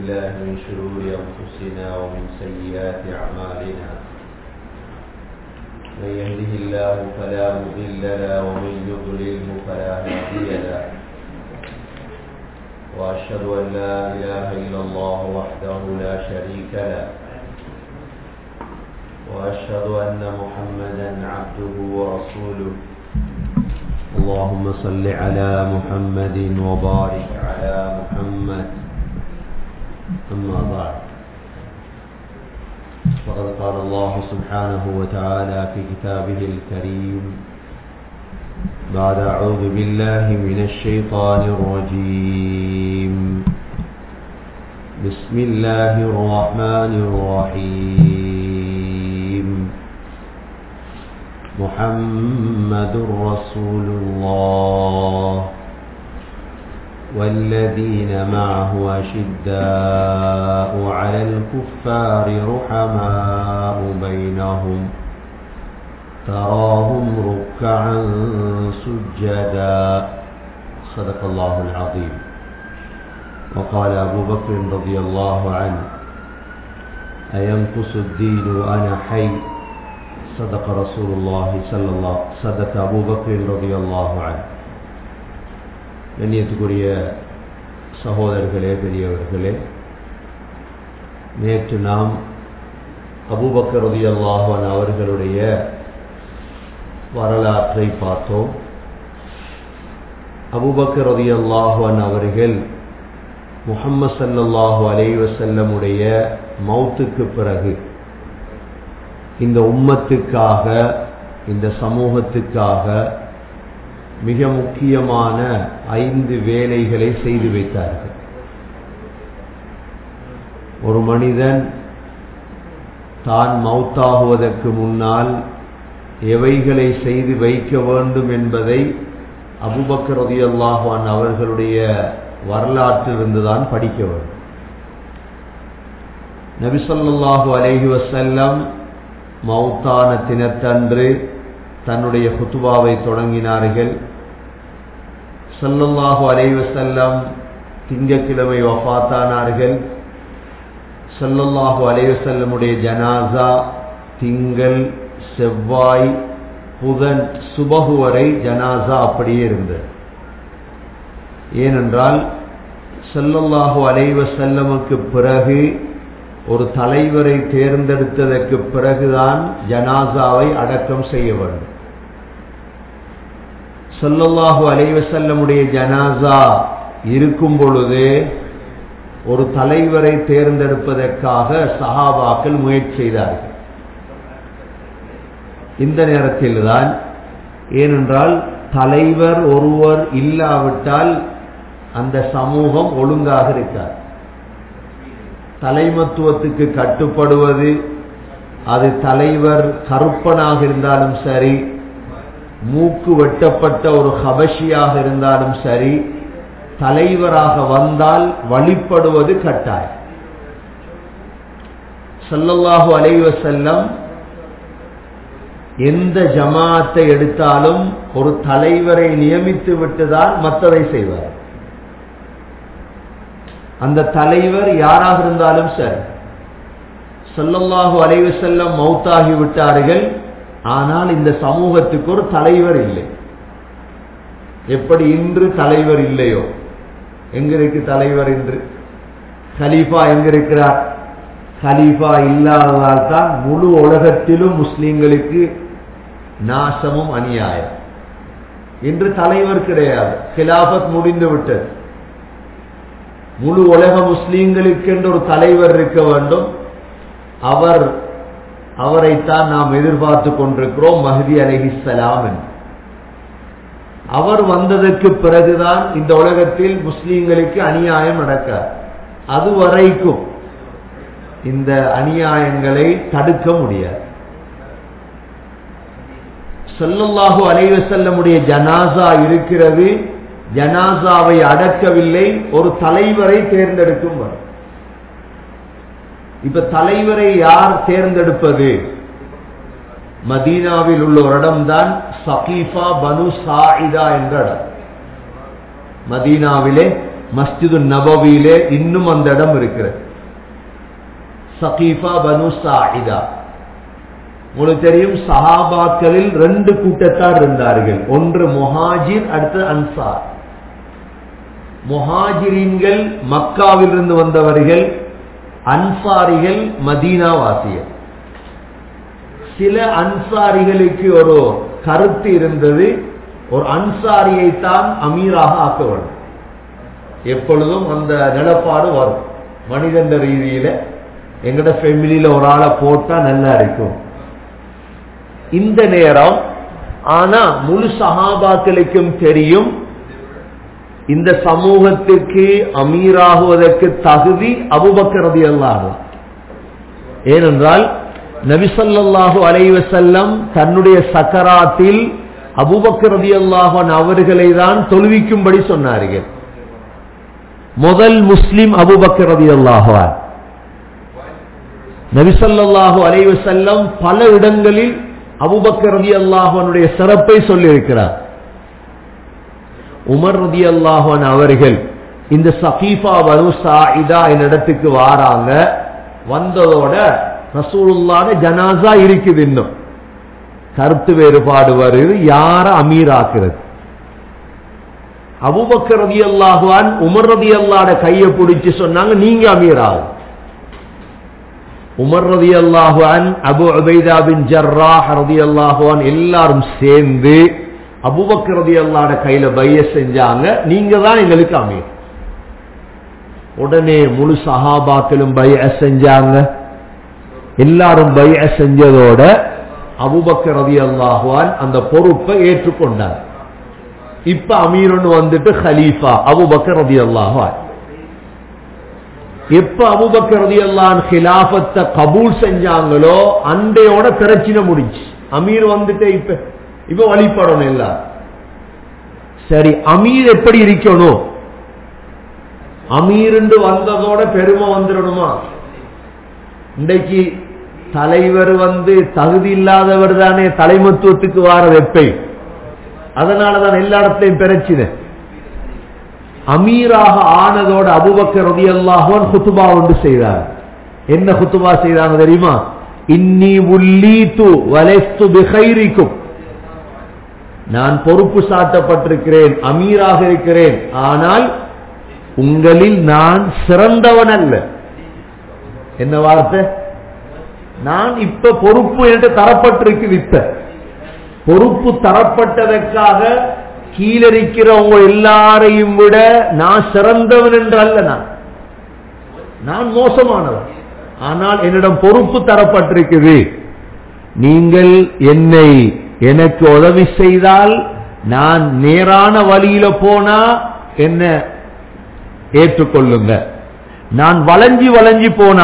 بالله من شرور أنفسنا ومن سيئات أعمالنا من يهده الله فلا مضل له ومن يضلله فلا هادي له وأشهد أن لا إله إلا الله وحده لا شريك له وأشهد أن محمدا عبده ورسوله اللهم صل على محمد وبارك على محمد أما بعد فقد قال الله سبحانه وتعالى في كتابه الكريم بعد أعوذ بالله من الشيطان الرجيم بسم الله الرحمن الرحيم محمد رسول الله والذين معه أشداء على الكفار رحماء بينهم تراهم ركعا سجدا صدق الله العظيم وقال أبو بكر رضي الله عنه أينقص الدين وأنا حي صدق رسول الله صلى الله صدق أبو بكر رضي الله عنه கண்ணியத்துக்குரிய சகோதரர்களே பெரியவர்களே நேற்று நாம் அபூபக்கர் ரதி அல்லாஹன் அவர்களுடைய வரலாற்றை பார்த்தோம் அபூபக்கர் ரதி அல்லாஹன் அவர்கள் முகம்மது சல்லாஹூ அலைவசல்லமுடைய மௌத்துக்கு பிறகு இந்த உம்மத்துக்காக இந்த சமூகத்துக்காக மிக முக்கியமான ஐந்து வேலைகளை செய்து வைத்தார்கள் ஒரு மனிதன் தான் மௌத்தாகுவதற்கு முன்னால் எவைகளை செய்து வைக்க வேண்டும் என்பதை அபுபக்கர் ரதியல்லாஹான் அவர்களுடைய வரலாற்றிலிருந்துதான் படிக்க வேண்டும் நபிசல்லாஹு அலேஹி வசல்லம் மௌத்தான தினத்தன்று தன்னுடைய ஹுத்துபாவை தொடங்கினார்கள் சல்லல்லாஹு அலைவசல்லம் திங்கக்கிழமை வஃத்தானார்கள் சல்லல்லாஹு அலைவசல்லமுடைய ஜனாசா திங்கள் செவ்வாய் புதன் சுபகு வரை ஜனாசா அப்படியே இருந்தது ஏனென்றால் சல்லல்லாஹு அலைவசல்லமுக்கு பிறகு ஒரு தலைவரை தேர்ந்தெடுத்ததற்கு பிறகுதான் ஜனாசாவை அடக்கம் செய்ய வேண்டும் சொல்லல்லாஹு அலைவசல்லமுடைய ஜனாசா இருக்கும் பொழுது ஒரு தலைவரை தேர்ந்தெடுப்பதற்காக சஹாபாக்கள் முயற்சி செய்தார்கள் இந்த நேரத்தில் தான் ஏனென்றால் தலைவர் ஒருவர் இல்லாவிட்டால் அந்த சமூகம் ஒழுங்காக இருக்கார் தலைமத்துவத்துக்கு கட்டுப்படுவது அது தலைவர் கருப்பனாக இருந்தாலும் சரி மூக்கு வெட்டப்பட்ட ஒரு ஹபஷியாக இருந்தாலும் சரி தலைவராக வந்தால் வழிபடுவது கட்டாயம் சல்லல்லாஹு அலைவ செல்லம் எந்த ஜமாத்தை எடுத்தாலும் ஒரு தலைவரை நியமித்து விட்டுதான் மற்றதை செய்வார் அந்த தலைவர் யாராக இருந்தாலும் சரி சொல்லல்லாஹு அலைவு செல்லம் மௌத்தாகி விட்டார்கள் ஆனால் இந்த சமூகத்துக்கு ஒரு தலைவர் இல்லை எப்படி இன்று தலைவர் இல்லையோ எங்க இருக்கு தலைவர் இன்று கலீஃபா எங்க இருக்கிறார் கலீஃபா இல்லாததால் தான் முழு உலகத்திலும் முஸ்லிம்களுக்கு நாசமும் அநியாயம் இன்று தலைவர் கிடையாது கிலாபத் முடிந்து விட்டது முழு உலக முஸ்லீம்களுக்கு என்று ஒரு தலைவர் இருக்க வேண்டும் அவர் அவரைத்தான் நாம் எதிர்பார்த்து கொண்டிருக்கிறோம் மஹதி அலஹிசலாம் என்று அவர் வந்ததற்கு பிறகுதான் இந்த உலகத்தில் முஸ்லீம்களுக்கு அநியாயம் நடக்காது அதுவரைக்கும் இந்த அநியாயங்களை தடுக்க முடியாது சொல்லல்லாஹு அலைவசல்லமுடைய ஜனாசா இருக்கிறது ஜனாசாவை அடக்கவில்லை ஒரு தலைவரை தேர்ந்தெடுக்கும் வரும் இப்ப தலைவரை யார் தேர்ந்தெடுப்பது மதீனாவில் உள்ள ஒரு இடம்தான் சகீஃபா பனு சாயிதா என்ற இடம் மதீனாவிலே மஸ்ஜிது நபவியிலே இன்னும் அந்த இடம் இருக்கிறது சகீஃபா பனு சாயிதா உங்களுக்கு தெரியும் சஹாபாக்களில் ரெண்டு கூட்டத்தார் இருந்தார்கள் ஒன்று மொஹாஜிர் அடுத்து அன்சார் மொஹாஜிரின்கள் மக்காவிலிருந்து வந்தவர்கள் அன்சாரிகள் மதீனா வாசியர் சில அன்சாரிகளுக்கு ஒரு கருத்து இருந்தது ஒரு அன்சாரியை தான் அமீராக ஆக்க வேண்டும் எப்பொழுதும் அந்த நிலப்பாடு வரும் மனிதன் ரீதியில எங்கட ஃபேமிலியில ஒரு ஆளை போட்டா நல்லா இருக்கும் இந்த நேரம் ஆனா முழு சகாபாக்களுக்கும் தெரியும் இந்த சமூகத்துக்கு அமீராகுவதற்கு தகுதி அபுபக்கரதி அல்லாஹ் ஏனென்றால் நபிசல்லாஹு அலைவசல்லம் தன்னுடைய சக்கராத்தில் அபுபக்கரதி அல்லாஹன் அவர்களை தான் தொழுவிக்கும்படி சொன்னார்கள் முதல் முஸ்லிம் அபுபக்கரதி அல்லாஹான் நபிசல்லாஹு அலைவசல்லம் பல இடங்களில் அபுபக்கர் ரதி அல்லாஹனுடைய சிறப்பை சொல்லியிருக்கிறார் உமர் ரதி அல்லாஹன் அவர்கள் இந்த சஃபீஃபா வரு சாயிதா இடத்துக்கு வாராங்க வந்ததோட ரசூலுல்லான ஜனாசா இருக்குது இன்னும் கருத்து வேறுபாடு வருது யார அமீராக்குறது அபுபக்கர் ரதி அல்லாஹுவான் உமர் ரதி அல்லாட கையை பிடிச்சு சொன்னாங்க நீங்க அமீராகும் உமர் ரதி அல்லாஹுவான் அபு உபைதா பின் ஜர்ராஹ் ரதி அல்லாஹுவான் எல்லாரும் சேர்ந்து அபுபக் ரதி அல்லாட கையில பைய செஞ்சாங்க நீங்க தான் எங்களுக்கு அமீர் உடனே முழு சஹாபாக்களும் பைய செஞ்சாங்க எல்லாரும் பைய செஞ்சதோட அபுபக் ரதி அல்லாஹுவான் அந்த பொறுப்பை ஏற்றுக்கொண்டார் இப்ப அமீர்னு வந்துட்டு ஹலீஃபா அபுபக்கர் ரதி அல்லாஹுவான் எப்ப அபுபக்கர் ரதியல்லான் ஹிலாபத்தை கபூல் செஞ்சாங்களோ அண்டையோட பிரச்சனை முடிச்சு அமீர் வந்துட்டு இப்ப இப்ப வழிபடணும் எல்லாரும் சரி அமீர் எப்படி இருக்கணும் அமீர் வந்ததோட பெருமை வந்துடணுமா இன்றைக்கு தலைவர் வந்து தகுதி இல்லாதவர் தானே தலைமத்துவத்துக்கு வார வெப்பை அதனாலதான் எல்லா இடத்துலையும் பிரச்சனை அமீராக ஆனதோட அபுபக்கர் ரதி அல்லாஹன் குத்துபா ஒன்று செய்தார் என்ன குத்துபா செய்தாங்க தெரியுமா இன்னி உள்ளீத்து வலைஸ்து பிகைரிக்கும் நான் பொறுப்பு சாட்டப்பட்டிருக்கிறேன் அமீராக இருக்கிறேன் ஆனால் உங்களில் நான் சிறந்தவன் அல்ல என்ன வார்த்தை நான் இப்ப பொறுப்பு என்று தரப்பட்டிருக்கு இப்ப பொறுப்பு தரப்பட்டதற்காக கீழரிக்கிறவங்க எல்லாரையும் விட நான் சிறந்தவன் என்று அல்ல நான் நான் மோசமானவன் ஆனால் என்னிடம் பொறுப்பு தரப்பட்டிருக்குது நீங்கள் என்னை எனக்கு உதவி செய்தால் நான் நேரான வழியில போனா என்ன ஏற்றுக்கொள்ளுங்க நான் வளைஞ்சி வளைஞ்சி போனா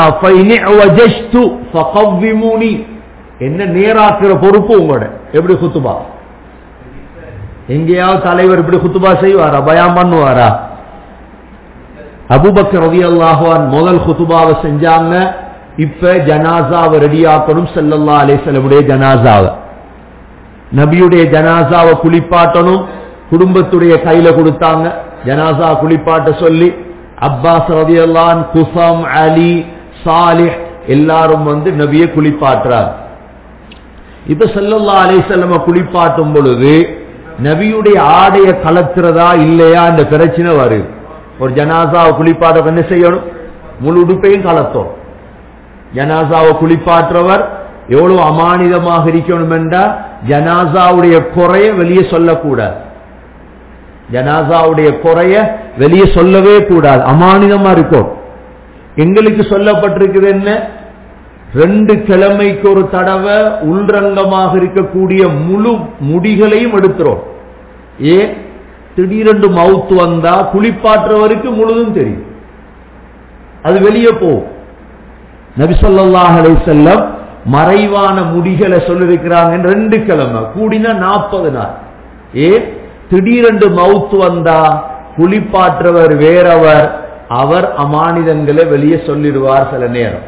என்ன நேராக்குற பொறுப்பு உங்களோட எப்படி குத்துபா எங்கேயாவது தலைவர் இப்படி குத்துபா செய்வாரா பயம் பண்ணுவாரா அபுபக்கர் ரவி அல்லாஹான் முதல் குத்துபாவை செஞ்சாங்க இப்ப ஜனாசாவை ரெடியாக்கணும் செல்லல்லா அலேசலமுடைய ஜனாசாவை நபியுடைய ஜனாசாவை குளிப்பாட்டணும் குடும்பத்துடைய கையில கொடுத்தாங்க ஜனாசா குளிப்பாட்ட சொல்லி அப்பாஸ் ரவி அல்லான் குசம் அலி சாலிஹ் எல்லாரும் வந்து நபியை குளிப்பாட்டுறார் இப்ப செல்லல்லா அலேசல்லம குளிப்பாட்டும் பொழுது நபியுடைய ஆடைய கலத்துறதா இல்லையா இந்த பிரச்சனை வருது ஒரு ஜனாசாவை குளிப்பாட்ட என்ன செய்யணும் முழு உடுப்பையும் கலத்தோம் ஜனாசாவை குளிப்பாற்றவர் எவ்வளவு அமானிதமாக இருக்கணும் என்றா ஜனாசாவுடைய குறைய வெளியே சொல்லக்கூடாது ஜனாசாவுடைய குறைய வெளியே சொல்லவே கூடாது அமானிதமா இருக்கும் எங்களுக்கு சொல்லப்பட்டிருக்குது என்ன ரெண்டு கிழமைக்கு ஒரு தடவை உள்ரங்கமாக இருக்கக்கூடிய முழு முடிகளையும் எடுத்துரும் ஏன் திடீரென்று மவுத்து வந்தா குளிப்பாற்றுவருக்கு முழுதும் தெரியும் அது வெளியே போகும் நபிசல்லாஹ் அலை செல்லம் மறைவான முடிகளை சொல்லிருக்கிறாங்க ரெண்டு கிழமை கூடினா நாற்பது நாள் ஏன் திடீரென்று மவுத்து வந்தா குளிப்பாற்றவர் வேறவர் அவர் அமானிதங்களை வெளியே சொல்லிடுவார் சில நேரம்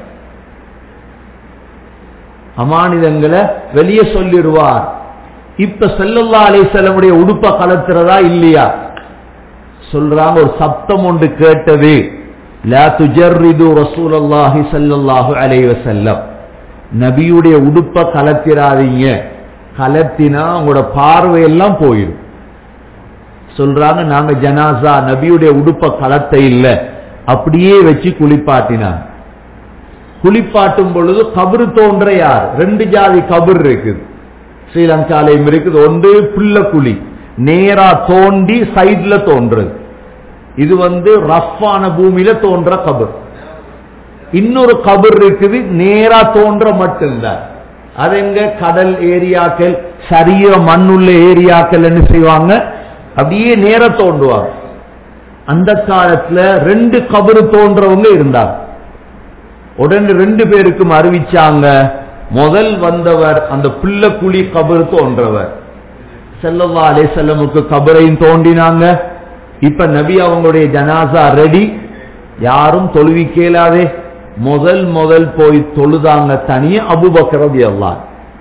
அமானிதங்களை வெளியே சொல்லிடுவார் இப்ப செல்லல்லா அலிசல்லமுடைய உடுப்ப கலத்துறதா இல்லையா சொல்றாங்க ஒரு சப்தம் ஒன்று கேட்டது லா துஜர்ரிது ரசூலல்லாஹி ஸல்லல்லாஹு அலைஹி வஸல்லம் நபியுடைய உடுப்ப கலத்திராதீங்க கலத்தினா உங்களோட பார்வையெல்லாம் போயிடும் சொல்றாங்க நாங்க ஜனாசா நபியுடைய உடுப்ப கலத்த இல்ல அப்படியே வச்சு குளிப்பாட்டினாங்க குளிப்பாட்டும் பொழுது கபரு தோன்ற யார் ரெண்டு ஜாதி கபர் இருக்குது ஸ்ரீலங்காலையும் இருக்குது ஒன்று புல்ல குழி நேரா தோண்டி சைட்ல தோன்றது இது வந்து ரஃப்பான பூமியில தோன்ற கபர் இன்னொரு கபர் இருக்குது நேரா தோன்ற மட்டும்தான் அது எங்க கடல் ஏரியாக்கள் சரிய மண்ணுள்ள ஏரியாக்கள் என்ன செய்வாங்க அப்படியே நேர தோண்டுவாங்க அந்த காலத்துல ரெண்டு கபரு தோன்றவங்க இருந்தாங்க உடனே ரெண்டு பேருக்கும் அறிவிச்சாங்க முதல் வந்தவர் அந்த புல்ல குழி கபரு தோன்றவர் செல்லவா அலே செல்லமுக்கு கபரையும் தோண்டினாங்க இப்ப நபி அவங்களுடைய ஜனாசா ரெடி யாரும் தொழுவிக்கலாதே முதல் முதல் போய் தொழுதாங்க தனியே அபுபக்கரதி எல்லாம்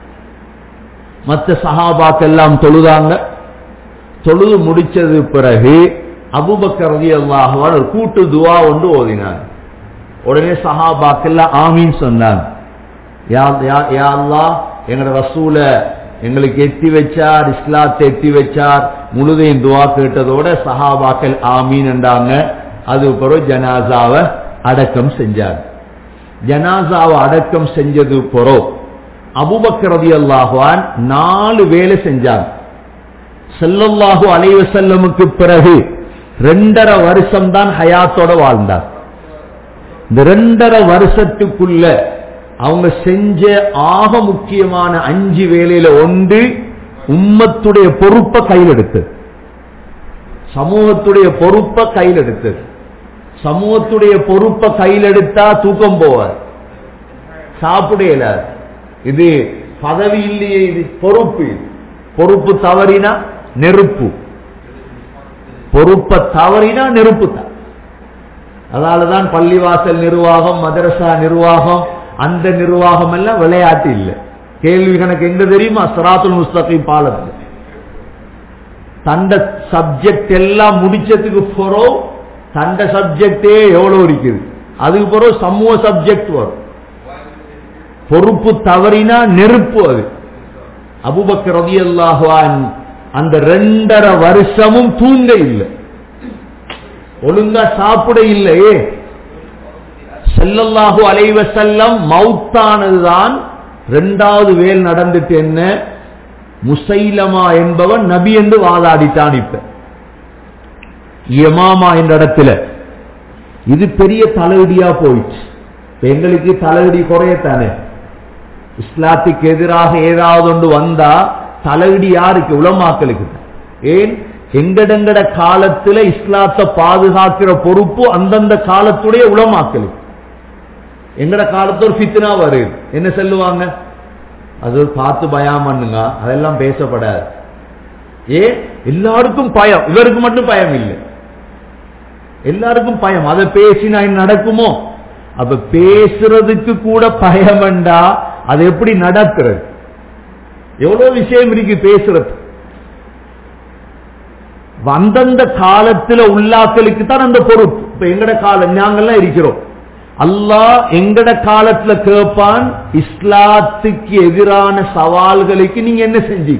மற்ற சஹாபாக்கெல்லாம் தொழுதாங்க தொழுது முடிச்சது பிறகு அபுபக்கரதி அல்லாஹால் ஒரு கூட்டு துவா ஒன்று ஓதினாங்க உடனே சஹாபாக்கெல்லாம் ஆமீன் சொன்னாங்க யா யா- யா அல்லாஹ் எங்கட ரசூல எங்களுக்கு எத்தி வச்சார் இஸ்லாத்தை எத்தி வச்சார் முழுதையும் துவா கேட்டதோட சஹாபாக்கள் ஆமீன் என்றாங்க அது பிறகு ஜனாசாவை அடக்கம் செஞ்சார் ஜனாசாவை அடக்கம் செஞ்சது பிறகு அபுபக்கர் ரலியல்லாஹு அல்லாஹுவான் நாலு வேலை செஞ்சாங்க ஸல்லல்லாஹு அலைஹி வஸல்லமுக்கு பிறகு ரெண்டரை வருஷம் தான் ஹயாத்தோட வாழ்ந்தார் இந்த ரெண்டரை வருஷத்துக்குள்ள அவங்க செஞ்ச ஆக முக்கியமான அஞ்சு வேலையில ஒன்று உம்மத்துடைய பொறுப்பை கையில் எடுத்தது சமூகத்துடைய பொறுப்பை கையில் எடுத்தது சமூகத்துடைய பொறுப்பை கையில் எடுத்தா தூக்கம் போவார் சாப்பிட இயலாது இது பதவி இல்லையே இது பொறுப்பு இது. பொறுப்பு தவறினா நெருப்பு பொறுப்பை தவறினா நெருப்பு தான் அதனாலதான் பள்ளிவாசல் நிர்வாகம் மதரசா நிர்வாகம் அந்த நிர்வாகம் எல்லாம் விளையாட்டு இல்லை கேள்வி கணக்கு எங்க தெரியுமா சராத்துல் முஸ்தகிம் பாலத்தில் தண்ட சப்ஜெக்ட் எல்லாம் முடிச்சதுக்கு பிறகு தண்ட சப்ஜெக்டே எவ்வளவு இருக்குது அதுக்கு பிறகு சமூக சப்ஜெக்ட் வரும் பொறுப்பு தவறினா நெருப்பு அது அபுபக்கர் ரலியல்லாஹு அன்ஹு அந்த ரெண்டரை வருஷமும் தூங்க இல்லை ஒழுங்கா சாப்பிட இல்லையே ஸல்லல்லாஹு அலைஹி வஸல்லம் மௌத்தானதுதான் ரெண்டாவது வேல் நடந்துட்டு என்ன முசைலமா என்பவன் நபி என்று வாதாடித்தான் இப்ப யமாமா என்ற இடத்துல இது பெரிய தலையடியா போயிடுச்சு இப்ப எங்களுக்கு தலையடி குறையத்தானே இஸ்லாத்துக்கு எதிராக ஏதாவது ஒன்று வந்தா தலையடி யாருக்கு உலமாக்களுக்கு தான். ஏன் எங்கடெங்கட காலத்துல இஸ்லாத்தை பாதுகாக்கிற பொறுப்பு அந்தந்த காலத்துடைய உலமாக்களுக்கு எங்கட காலத்துல ஒரு ஃபித்னா வருது என்ன சொல்லுவாங்க அது பார்த்து பயம் பண்ணுங்க அதெல்லாம் பேசப்படாது ஏ எல்லாருக்கும் பயம் இவருக்கு மட்டும் பயம் இல்லை எல்லாருக்கும் பயம் அதை பேசினா என்ன நடக்குமோ அப்ப பேசுறதுக்கு கூட பயம்டா அது எப்படி நடக்கிறது எவ்வளவு விஷயம் இருக்கு பேசுறது அந்தந்த காலத்துல உள்ளாக்களுக்கு தான் அந்த பொறுப்பு இப்ப எங்கட காலம் நாங்கெல்லாம் இருக்கிறோம் அல்லாஹ் எங்கட காலத்துல கேட்பான் இஸ்லாத்துக்கு எதிரான சவால்களுக்கு நீங்க என்ன செஞ்சீங்க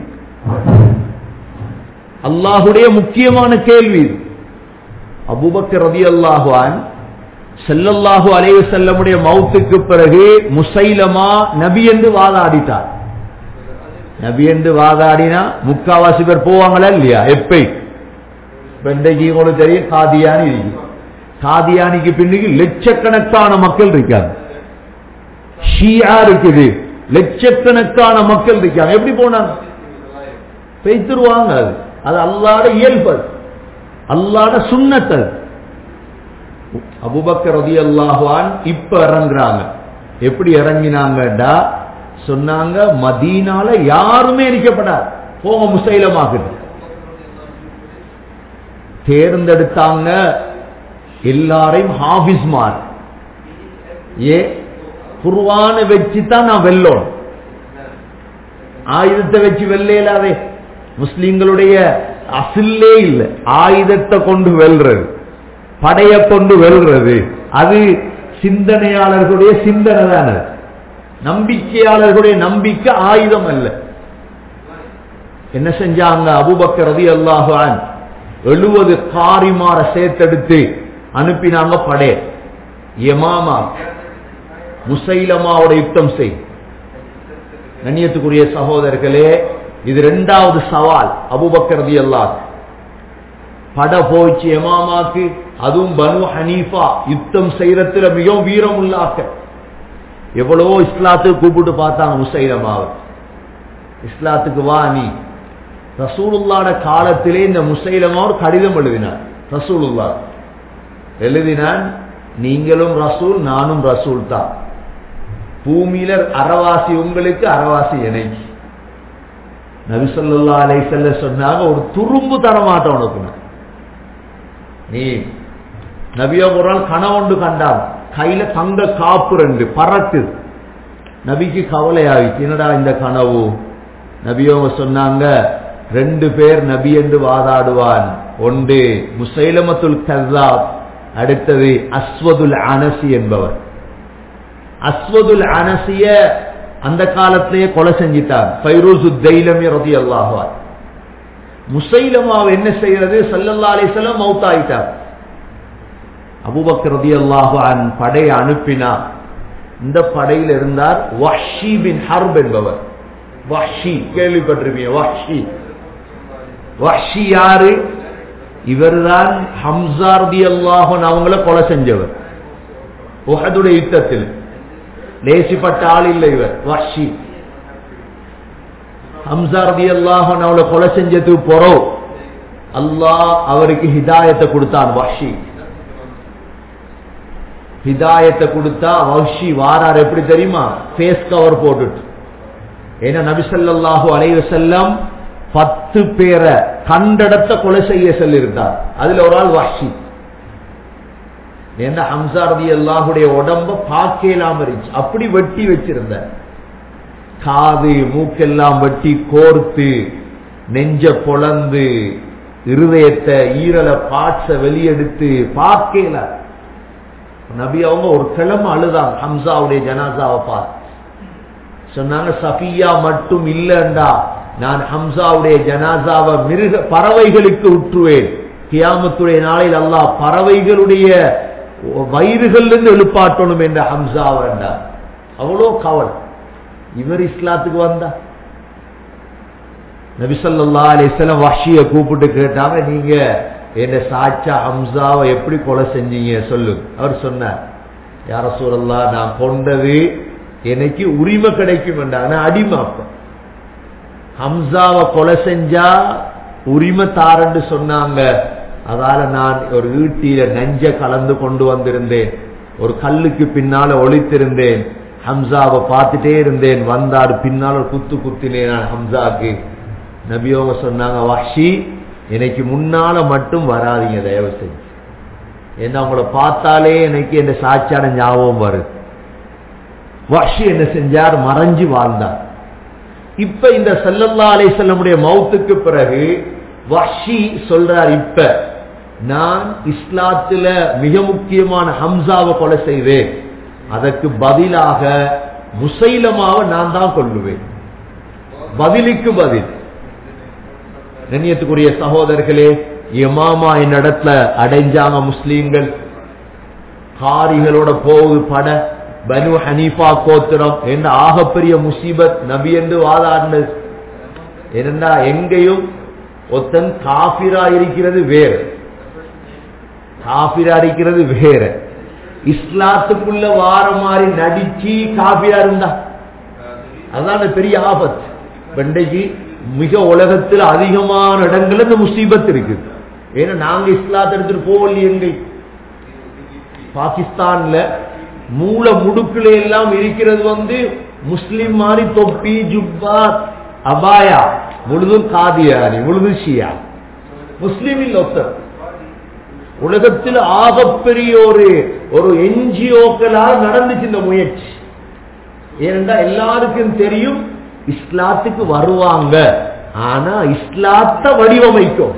அல்லாஹுடைய முக்கியமான கேள்வி இது அபூபக்கர் ரலியல்லாஹு ஸல்லல்லாஹு அலைஹி வஸல்லமுடைய மௌத்துக்கு பிறகு முசைலமா நபி என்று வாதாடிட்டார் நபி என்று வாதாடினா முக்காவாசி பேர் போவாங்களா இல்லையா எப்பை இப்ப இன்றைக்கு உங்களுக்கு தெரியும் காதியானி இருக்கு காதியானிக்கு பின்னுக்கு லட்சக்கணக்கான மக்கள் இருக்காங்க ஷியா இருக்குது லட்சக்கணக்கான மக்கள் இருக்காங்க எப்படி போனாங்க பெய்த்துருவாங்க அது அது அல்லாட இயல்பு அது. அல்லாட சுண்ணத் அது அபுபக்கர் ரதி அல்லாஹான் இப்ப இறங்குறாங்க எப்படி இறங்கினாங்கடா சொன்னாங்க மதீனால யாருமே இருக்கப்படாது போங்க முசைலமாகுது தேர்ந்தெடுத்தாங்க எல்லாரையும் ஹாபிஸ்மார் ஏ குர்வான வச்சு தான் நான் வெல்லோம் ஆயுதத்தை வச்சு வெல்லையிலாதே முஸ்லிம்களுடைய அசில்லே இல்ல ஆயுதத்தை கொண்டு வெல்றது படைய கொண்டு வெல்றது அது சிந்தனையாளர்களுடைய சிந்தனை தான் அது. நம்பிக்கையாளர்களுடைய நம்பிக்கை ஆயுதம் அல்ல என்ன செஞ்சாங்க அபுபக்கர் ரதி அல்லாஹான் எழுபது காரிமார சேர்த்தெடுத்து அனுப்பினாங்க படே எமாமா முசைலமாவோட யுத்தம் செய் கண்ணியத்துக்குரிய சகோதரர்களே இது இரண்டாவது சவால் அபுபக்கர் ரதி அல்லாஹ் பட போச்சு எமாமாக்கு அதுவும் பனு ஹனீஃபா யுத்தம் செய்யறதுல மிகவும் வீரம் உள்ளாக்க எவ்வளவோ இஸ்லாத்துக்கு கூப்பிட்டு பார்த்தாங்க முசைலமாவை இஸ்லாத்துக்கு வா நீ ரசூலுல்லாட காலத்திலே இந்த முசைலமா ஒரு கடிதம் எழுதினார் ரசூலுல்லா எழுதினான் நீங்களும் ரசூல் நானும் ரசூல் தான் பூமியில அறவாசி உங்களுக்கு அறவாசி எனக்கு நபிசல்லா அலை செல்ல சொன்னாங்க ஒரு துரும்பு தர மாட்டோம் உனக்கு நான். நீ நபியோ ஒரு நாள் கனவொண்டு கண்டான் கையில தங்க காப்பு ரெண்டு பறக்குது நபிக்கு கவலை ஆயிடுச்சு என்னடா இந்த கனவு நபியவங்க சொன்னாங்க ரெண்டு பேர் நபி என்று வாதாடுவான் ஒன்று முசைலமத்துல் கஸாப் அடுத்தது அஸ்வதுல் அனசி என்பவர் அஸ்வதுல் அனசிய அந்த காலத்திலேயே கொலை செஞ்சிட்டார் ஃபைரூசு தைலமி ரதி அல்லாஹார் முசைலமாவை என்ன செய்யறது சல்லல்லா அலிசல்லாம் மவுத் ஆயிட்டார் அபுபக்கர் ரதி அல்லாஹான் படையை அனுப்பினார் இந்த படையில் இருந்தார் வஹ்ஷி பின் ஹர்ப் என்பவர் வஹ்ஷி கேள்விப்பட்டிருப்பீங்க வஹ்ஷி வஹ்ஷி யாரு இவர்தான் ஹம்சா ரதி அல்லாஹன் அவங்கள கொலை செஞ்சவர் உஹதுடைய யுத்தத்தில் லேசிப்பட்ட ஆள் இல்லை இவர் வஹ்ஷி ஹம்சா ரதி அல்லாஹன் அவளை கொலை செஞ்சதுக்கு போறோம் அல்லாஹ் அவருக்கு ஹிதாயத்தை கொடுத்தான் வஹ்ஷி ஹிதாயத்தை கொடுத்தா வஹ்ஷி வாரார் எப்படி தெரியுமா ஃபேஸ் கவர் போட்டுட்டு ஏன்னா நபிசல்லாஹு அலைவ செல்லம் பத்து பேரை கண்டடத்த கொலை செய்ய சொல்லியிருந்தார் அதுல ஒரு ஆள் வஹ்ஷி ஏன்னா ஹம்சா ரதி அல்லாஹுடைய உடம்ப பார்க்கலாம இருந்துச்சு அப்படி வெட்டி வச்சிருந்த காது மூக்கெல்லாம் வெட்டி கோர்த்து நெஞ்ச பொளந்து இருதயத்தை ஈரலை பாட்ச வெளியெடுத்து பார்க்கல நபி அவங்க ஒரு கிழமை அழுதாங்க ஹம்சாவுடைய ஜனாசாவை பார்த்து சொன்னாங்க சஃபியா மட்டும் இல்லண்டா நான் ஹம்சாவுடைய ஜனாசாவை மிருக பறவைகளுக்கு உற்றுவேன் கியாமத்துடைய நாளில் அல்லாஹ் பறவைகளுடைய வயிறுகளிலிருந்து எழுப்பாட்டணும் என்ற ஹம்சா வேண்டார் அவ்வளோ கவலை இவர் இஸ்லாத்துக்கு வந்தா நபிசல்லா அலிஸ்லாம் வஷிய கூப்பிட்டு கேட்டாங்க நீங்க என்ன சாச்சா ஹம்சாவை எப்படி கொலை செஞ்சீங்க சொல்லு அவர் சொன்னார் யார சூழல்லா நான் கொண்டது எனக்கு உரிமை கிடைக்கும் என்றாங்க அடிமை அப்ப ஹம்சாவை கொலை செஞ்சா உரிமை தாரன்னு சொன்னாங்க அதால நான் ஒரு ஈட்டியில நெஞ்ச கலந்து கொண்டு வந்திருந்தேன் ஒரு கல்லுக்கு பின்னால ஒளித்திருந்தேன் ஹம்சாவை பார்த்துட்டே இருந்தேன் வந்தார் பின்னால் ஒரு குத்து குத்தினேன் நான் ஹம்சாக்கு நபியோங்க சொன்னாங்க வஷி எனக்கு முன்னால மட்டும் வராதிங்க தயவு செஞ்சு ஏன்னா அவங்கள பார்த்தாலே எனக்கு என்ன சாட்சியான ஞாபகம் வருது வஷி என்ன செஞ்சார் மறைஞ்சு வாழ்ந்தார் இப்ப இந்த சல்லல்லா அலை செல்லமுடைய மௌத்துக்கு பிறகு வஷி சொல்றார் இப்ப நான் இஸ்லாத்துல மிக முக்கியமான ஹம்சாவை கொலை செய்வேன் அதற்கு பதிலாக முசைலமாவை நான் தான் கொள்ளுவேன் பதிலுக்கு பதில் கண்ணியத்துக்குரிய சகோதரர்களே எமாமா என்னிடத்துல அடைஞ்சாங்க முஸ்லீம்கள் காரிகளோட போகுது பட பனு ஹனீஃபா கோத்திரம் என்ற ஆகப்பெரிய முசீபத் நபி என்று வாதாடினது என்னண்டா எங்கேயும் ஒத்தன் காபிரா இருக்கிறது வேறு காபிரா இருக்கிறது வேற இஸ்லாத்துக்குள்ள வார மாதிரி நடிச்சு காபிரா இருந்தா அதான் பெரிய ஆபத் வெண்டைக்கு மிக உலகத்தில் அதிகமான இடங்கள்ல இந்த முசீபத் இருக்குது ஏன்னா நாங்க இஸ்லாத்தை எடுத்துட்டு போகலையே எங்க பாகிஸ்தான்ல மூல முடுக்குல எல்லாம் இருக்கிறது வந்து முஸ்லிம் மாதிரி தொப்பி ஜுப்பா அபாயா முழுதும் காதியானி முழுது ஷியா முஸ்லிமில் ஒத்தர் உலகத்தில் ஆகப்பெரிய ஒரு ஒரு என்ஜிஓக்களால் நடந்துச்சு இந்த முயற்சி ஏனென்றா எல்லாருக்கும் தெரியும் இஸ்லாத்துக்கு வருவாங்க ஆனா இஸ்லாத்த வடிவமைக்கும்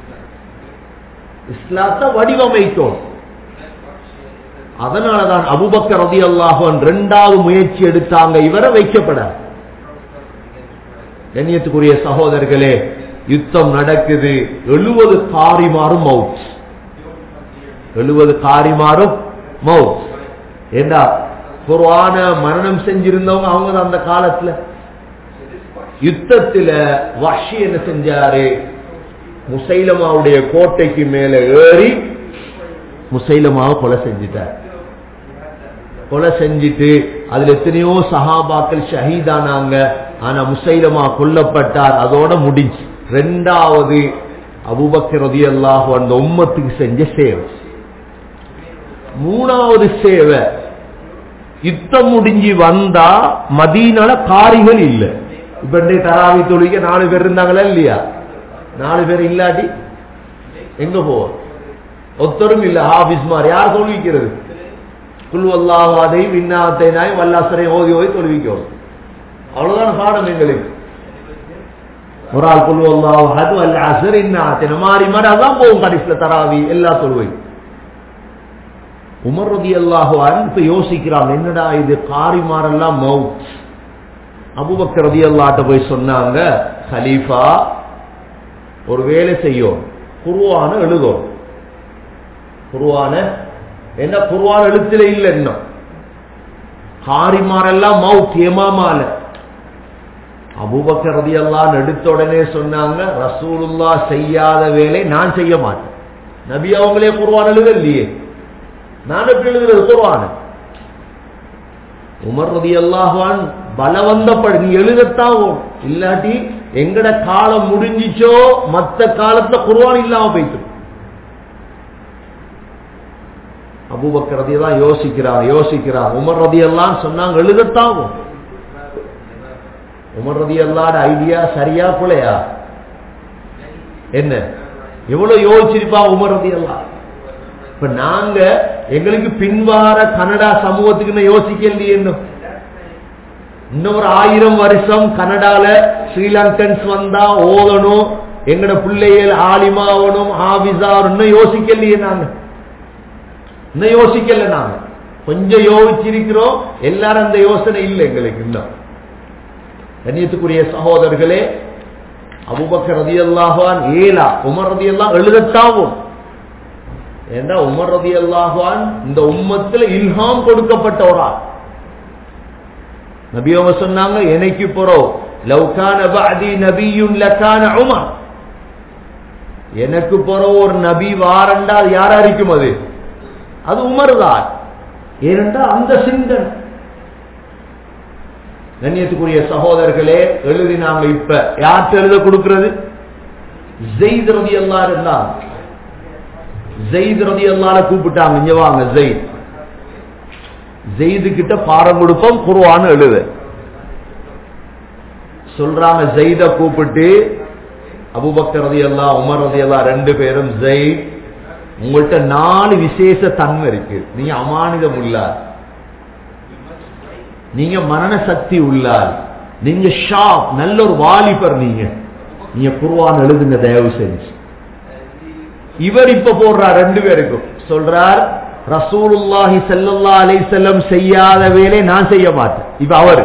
இஸ்லாத்த வடிவமைக்கும் அதனாலதான் அபுபக்கர் ரதி அல்லாஹன் ரெண்டாவது முயற்சி எடுத்தாங்க இவரை வைக்கப்பட கண்ணியத்துக்குரிய சகோதரர்களே யுத்தம் நடக்குது எழுபது காரிமாறும் மவுத் எழுபது காரிமாறும் மவுத் ஏண்டா குர்ஆன மரணம் செஞ்சிருந்தவங்க அவங்க தான் அந்த காலத்துல யுத்தத்துல வஷி என்ன செஞ்சாரு முசைலமாவுடைய கோட்டைக்கு மேல ஏறி முசைலமாவை கொலை செஞ்சிட்டார் கொலை செஞ்சிட்டு அதுல எத்தனையோ சஹாபாக்கள் ஷஹீதானாங்க ஆனா முசைலமா கொல்லப்பட்டார் அதோட முடிஞ்சு ரெண்டாவது அபுபக்கர் ரதியல்லாஹு அந்த உம்மத்துக்கு செஞ்ச சேவை மூணாவது சேவை யுத்தம் முடிஞ்சு வந்தா மதீனால காரிகள் இல்ல இப்ப இன்றைய தராவி தொழிக்க நாலு பேர் இருந்தாங்களா இல்லையா நாலு பேர் இல்லாட்டி எங்க போ ஒத்தரும் இல்ல ஹாபிஸ் மாதிரி யார் தொழுவிக்கிறது குல்வல்லாவாதை விண்ணாத்தை நாய் வல்லாசரை ஓதி ஓதி தொழுவிக்கணும் அவ்வளவுதான் பாடம் எங்களுக்கு ஒரு ஆள் குல்வல்லாவது அல்ல அசர் இன்னாத்தின மாறி மாறி அதான் போகும் கடைசியில தராவி எல்லா தொழுவை உமர் ரதி அல்லாஹுவான் இப்ப யோசிக்கிறான் என்னடா இது காரிமாரெல்லாம் மவுத் அபுபக்கர் ரதி அல்லாட்ட போய் சொன்னாங்க ஹலீஃபா ஒரு வேலை செய்யும் குருவான எழுதும் குருவான என்ன குருவான எழுத்துல இல்ல இன்னும் காரிமாரெல்லாம் மவுத் ஏமாமால அபுபக்கர் ரதி அல்லான்னு எடுத்த உடனே சொன்னாங்க ரசூலுல்லா செய்யாத வேலை நான் செய்ய மாட்டேன் நபி அவங்களே குருவான் எழுதலையே நான் எப்படி எழுதுறது குர்ஆன் உமர் ரதி அல்லாஹான் பலவந்தப்படு நீ எழுதத்தான் ஓடும். இல்லாட்டி எங்கட காலம் முடிஞ்சிச்சோ மத்த காலத்துல குர்ஆன் இல்லாம போயிட்டு அபூபக்கர் ரதி எல்லாம் யோசிக்கிறான் யோசிக்கிறான் உமர் ரதி எல்லாம் சொன்னாங்க எழுதத்தான் ஓடும். உமர் ரதி அல்லாட ஐடியா சரியா பிள்ளையா என்ன எவ்வளவு யோசிச்சிருப்பா உமர் ரதி எல்லாம் இப்ப நாங்க எங்களுக்கு பின்வார கனடா சமூகத்துக்கு யோசிக்கலையே இன்னும் இன்னும் ஒரு ஆயிரம் வருஷம் கனடால ஸ்ரீலங்கன்ஸ் வந்தா ஓதணும் எங்கட பிள்ளைகள் ஆலிமாவணும் ஆபிசா இன்னும் யோசிக்கலையே நாங்க இன்னும் யோசிக்கல நாங்க கொஞ்சம் யோசிச்சிருக்கிறோம் எல்லாரும் அந்த யோசனை இல்லை எங்களுக்கு இன்னும் கண்ணியத்துக்குரிய சகோதரர்களே அபுபக்கர் ரதி அல்லாஹான் ஏலா உமர் ரதி எல்லாம் எழுதத்தாவும் ஏண்டா உமர் ரதி அல்லாஹான் இந்த உம்மத்துல இல்ஹாம் கொடுக்கப்பட்ட ஒரு ஆள் நபி அவங்க சொன்னாங்க எனக்கு போறோம் லவ்கான பாதி நபியும் லக்கான உமர் எனக்கு போற ஒரு நபி வாரண்டா அது யாரா இருக்கும் அது அது உமர் தான் ஏனென்றா அந்த சிந்தன் கண்ணியத்துக்குரிய சகோதரர்களே எழுதினாங்க இப்ப யார்கிட்ட எழுத கொடுக்கிறது ஜெயித் ரதி அல்லா இருந்தாங்க ஜெயித் ரதி அல்லால கூப்பிட்டாங்க இங்க வாங்க ஜெயித் ஜெயிது கிட்ட பாரம் கொடுப்போம் குருவான்னு எழுது சொல்றாங்க ஜெயித கூப்பிட்டு அபுபக்கர் ரதி அல்லா உமர் ரதி அல்லா ரெண்டு பேரும் ஜெயித் உங்கள்கிட்ட நாலு விசேஷ தன்மை இருக்கு நீங்க அமானிதம் உள்ளார் நீங்க மரண சக்தி உள்ளார் நீங்க ஷாப் நல்ல ஒரு வாலிபர் நீங்க நீங்க குருவான் எழுதுங்க தயவு செஞ்சு இவர் இப்ப போடுறார் ரெண்டு பேருக்கும் சொல்றார் ரசூலுல்லாஹி செல்லல்லா அலை செல்லம் செய்யாத வேலை நான் செய்ய மாட்டேன் இப்ப அவரு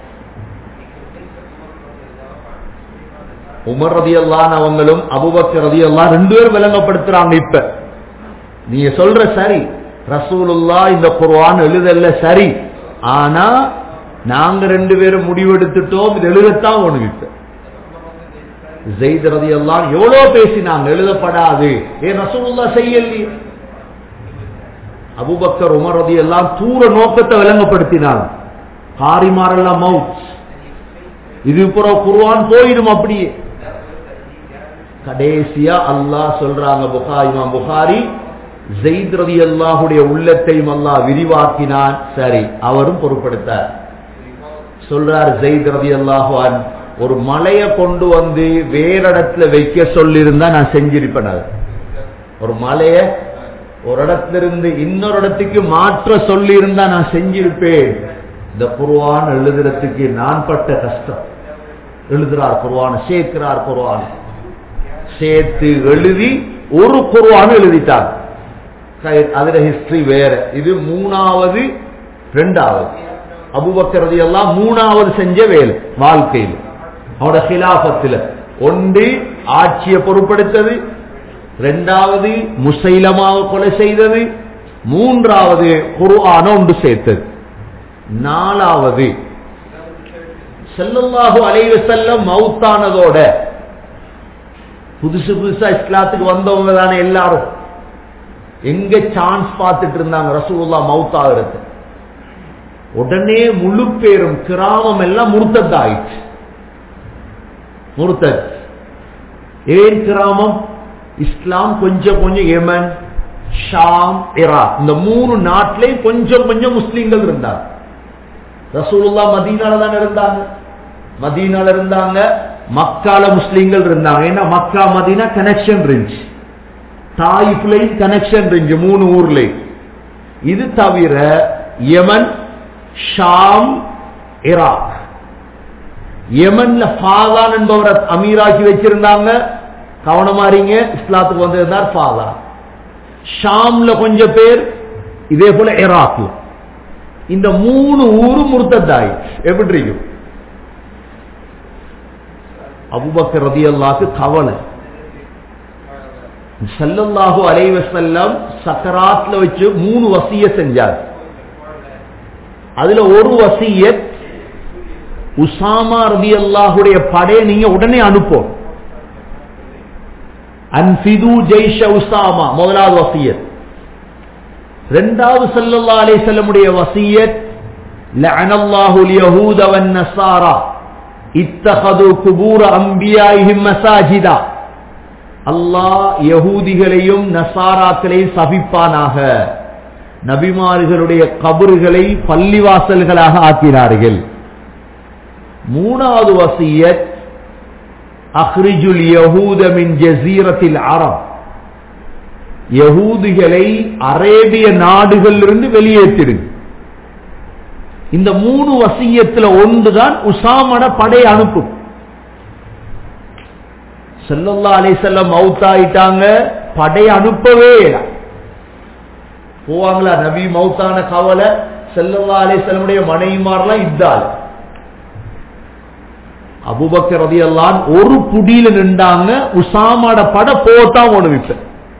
உமர் ரதி அல்லான் அவங்களும் அபுபக்கர் ரதி அல்லான் ரெண்டு பேரும் விளங்கப்படுத்துறாங்க இப்ப நீங்க சொல்ற சரி ரசூலுல்லா இந்த குர்ஆன் எழுதல்ல சரி ஆனா நாங்க ரெண்டு பேரும் முடிவெடுத்துட்டோம் இது எழுதத்தான் ஒண்ணு இப்ப ஜெயித் ரதி எல்லாம் எவ்வளவு பேசினாங்க எழுதப்படாது ஏன் ரசூலுல்லா செய்யலையே அபுபக்கர் உமர் ரதி எல்லாம் தூர நோக்கத்தை விளங்கப்படுத்தினாங்க காரிமாரெல்லாம் மவுத் இது புறம் குர்ஆன் போயிடும் அப்படியே கடைசியா அல்லாஹ் சொல்றாங்க புகாரி இமாம் புகாரி ஜெயித் ரதி அல்லாஹுடைய உள்ளத்தையும் அல்லாஹ் விரிவாக்கினான் சரி அவரும் பொறுப்படுத்தார் சொல்றார் ஜெயித் ரதி அல்லாஹுவான் ஒரு மலையை கொண்டு வந்து வேற இடத்துல வைக்க சொல்லியிருந்தா நான் செஞ்சிருப்பேன் அது ஒரு மலைய ஒரு இடத்துல இருந்து இன்னொரு இடத்துக்கு மாற்ற சொல்லி இருந்தா நான் செஞ்சிருப்பேன் இந்த குருவான் எழுதுறதுக்கு நான் பட்ட கஷ்டம் எழுதுறார் குர்ஆன் சேர்க்கிறார் குர்ஆன் சேர்த்து எழுதி ஒரு குர்ஆன் எழுதிட்டார் சரி, அதுல ஹிஸ்டரி வேற இது மூணாவது ரெண்டாவது அபூபக்கர் ரலியல்லாஹு மூணாவது செஞ்ச வேலை வாழ்க்கையில் அவனோட ஹிலாபத்தில் ஒன்று ஆட்சியை பொறுப்படுத்தது ரெண்டாவது முசைலமாக கொலை செய்தது மூன்றாவது குர்ஆன ஒன்று சேர்த்தது நாலாவது செல்லல்லாஹு அலைஹி வஸல்லம் மௌத்தானதோட புதுசு புதுசா இஸ்லாத்துக்கு வந்தவங்க தானே எல்லாரும் எங்க சான்ஸ் பார்த்துட்டு இருந்தாங்க ரசூலுல்லாஹ் மௌத்தாகிறது உடனே முழு பேரும் கிராமம் எல்லாம் முருத்தத்தாயிடுச்சு முருத்தத் ஏன் கிராமம் இஸ்லாம் கொஞ்சம் கொஞ்சம் யமன் ஷாம் இராக் இந்த மூணு நாட்டிலையும் கொஞ்சம் கொஞ்சம் முஸ்லீம்கள் இருந்தாங்க ரசூலுல்லா மதீனால தான் இருந்தாங்க மதீனால இருந்தாங்க மக்கால முஸ்லீம்கள் இருந்தாங்க ஏன்னா மக்கா மதீனா கனெக்ஷன் இருந்துச்சு தாயிஃப்லையும் கனெக்ஷன் இருந்துச்சு மூணு ஊர்லயும் இது தவிர யமன் ஷாம் இராக் யமன்ல ஃபாதான் என்பவரை அமீராக்கி வச்சிருந்தாங்க கவனமா இருங்க இஸ்லாத்துக்கு வந்திருந்தார் ஃபாதான் ஷாம்ல கொஞ்சம் பேர் இதே போல இராக்ல இந்த மூணு ஊரு முர்த்தத்தாய் எப்படி இருக்கும் அபுபக்கர் ரதியல்லாக்கு கவலை ஸல்லல்லாஹு அலைஹி வஸல்லம் சக்கராத்ல வச்சு மூணு வசிய செஞ்சார் அதுல ஒரு வசியத் உசாமா ரதியல்லாஹுடைய படையை நீங்க உடனே அனுப்போம் அன்பிது ஜெய்ஷ உசாமா முதலாவது வசியத் ரெண்டாவது சல்லல்லா அலைஹிஸ்ஸல்லமுடைய வசியத் லஅனல்லாஹு அல்-யஹூத வன்-நஸாரா இத்தகது குபூர அம்பியாயிஹிம் மசாஜிதா அல்லாஹ் யகூதிகளையும் நசாராக்களையும் சபிப்பானாக நபிமார்களுடைய கபறுகளை பள்ளிவாசல்களாக ஆக்கினார்கள் மூணாவது வசியத் அஹ்ரிஜுல் யஹூத மின் ஜசீரத்தில் அரப் யகூதிகளை அரேபிய நாடுகளிலிருந்து வெளியேற்றிடுங்க இந்த மூணு வசியத்துல ஒன்றுதான் உசாமட படை அனுப்பும் செல்லல்லா அலிசல்லம் மவுத்தாயிட்டாங்க படை அனுப்பவே இல்லை போவாங்களா நபி மவுத்தான கவலை செல்லல்லா அலிசல்லமுடைய மனைவிமாரெல்லாம் இத்தால் அபுபக்கர் ரதியல்லான் ஒரு புடியில நின்றாங்க உசாமட பட போத்தான் ஒண்ணு விப்ப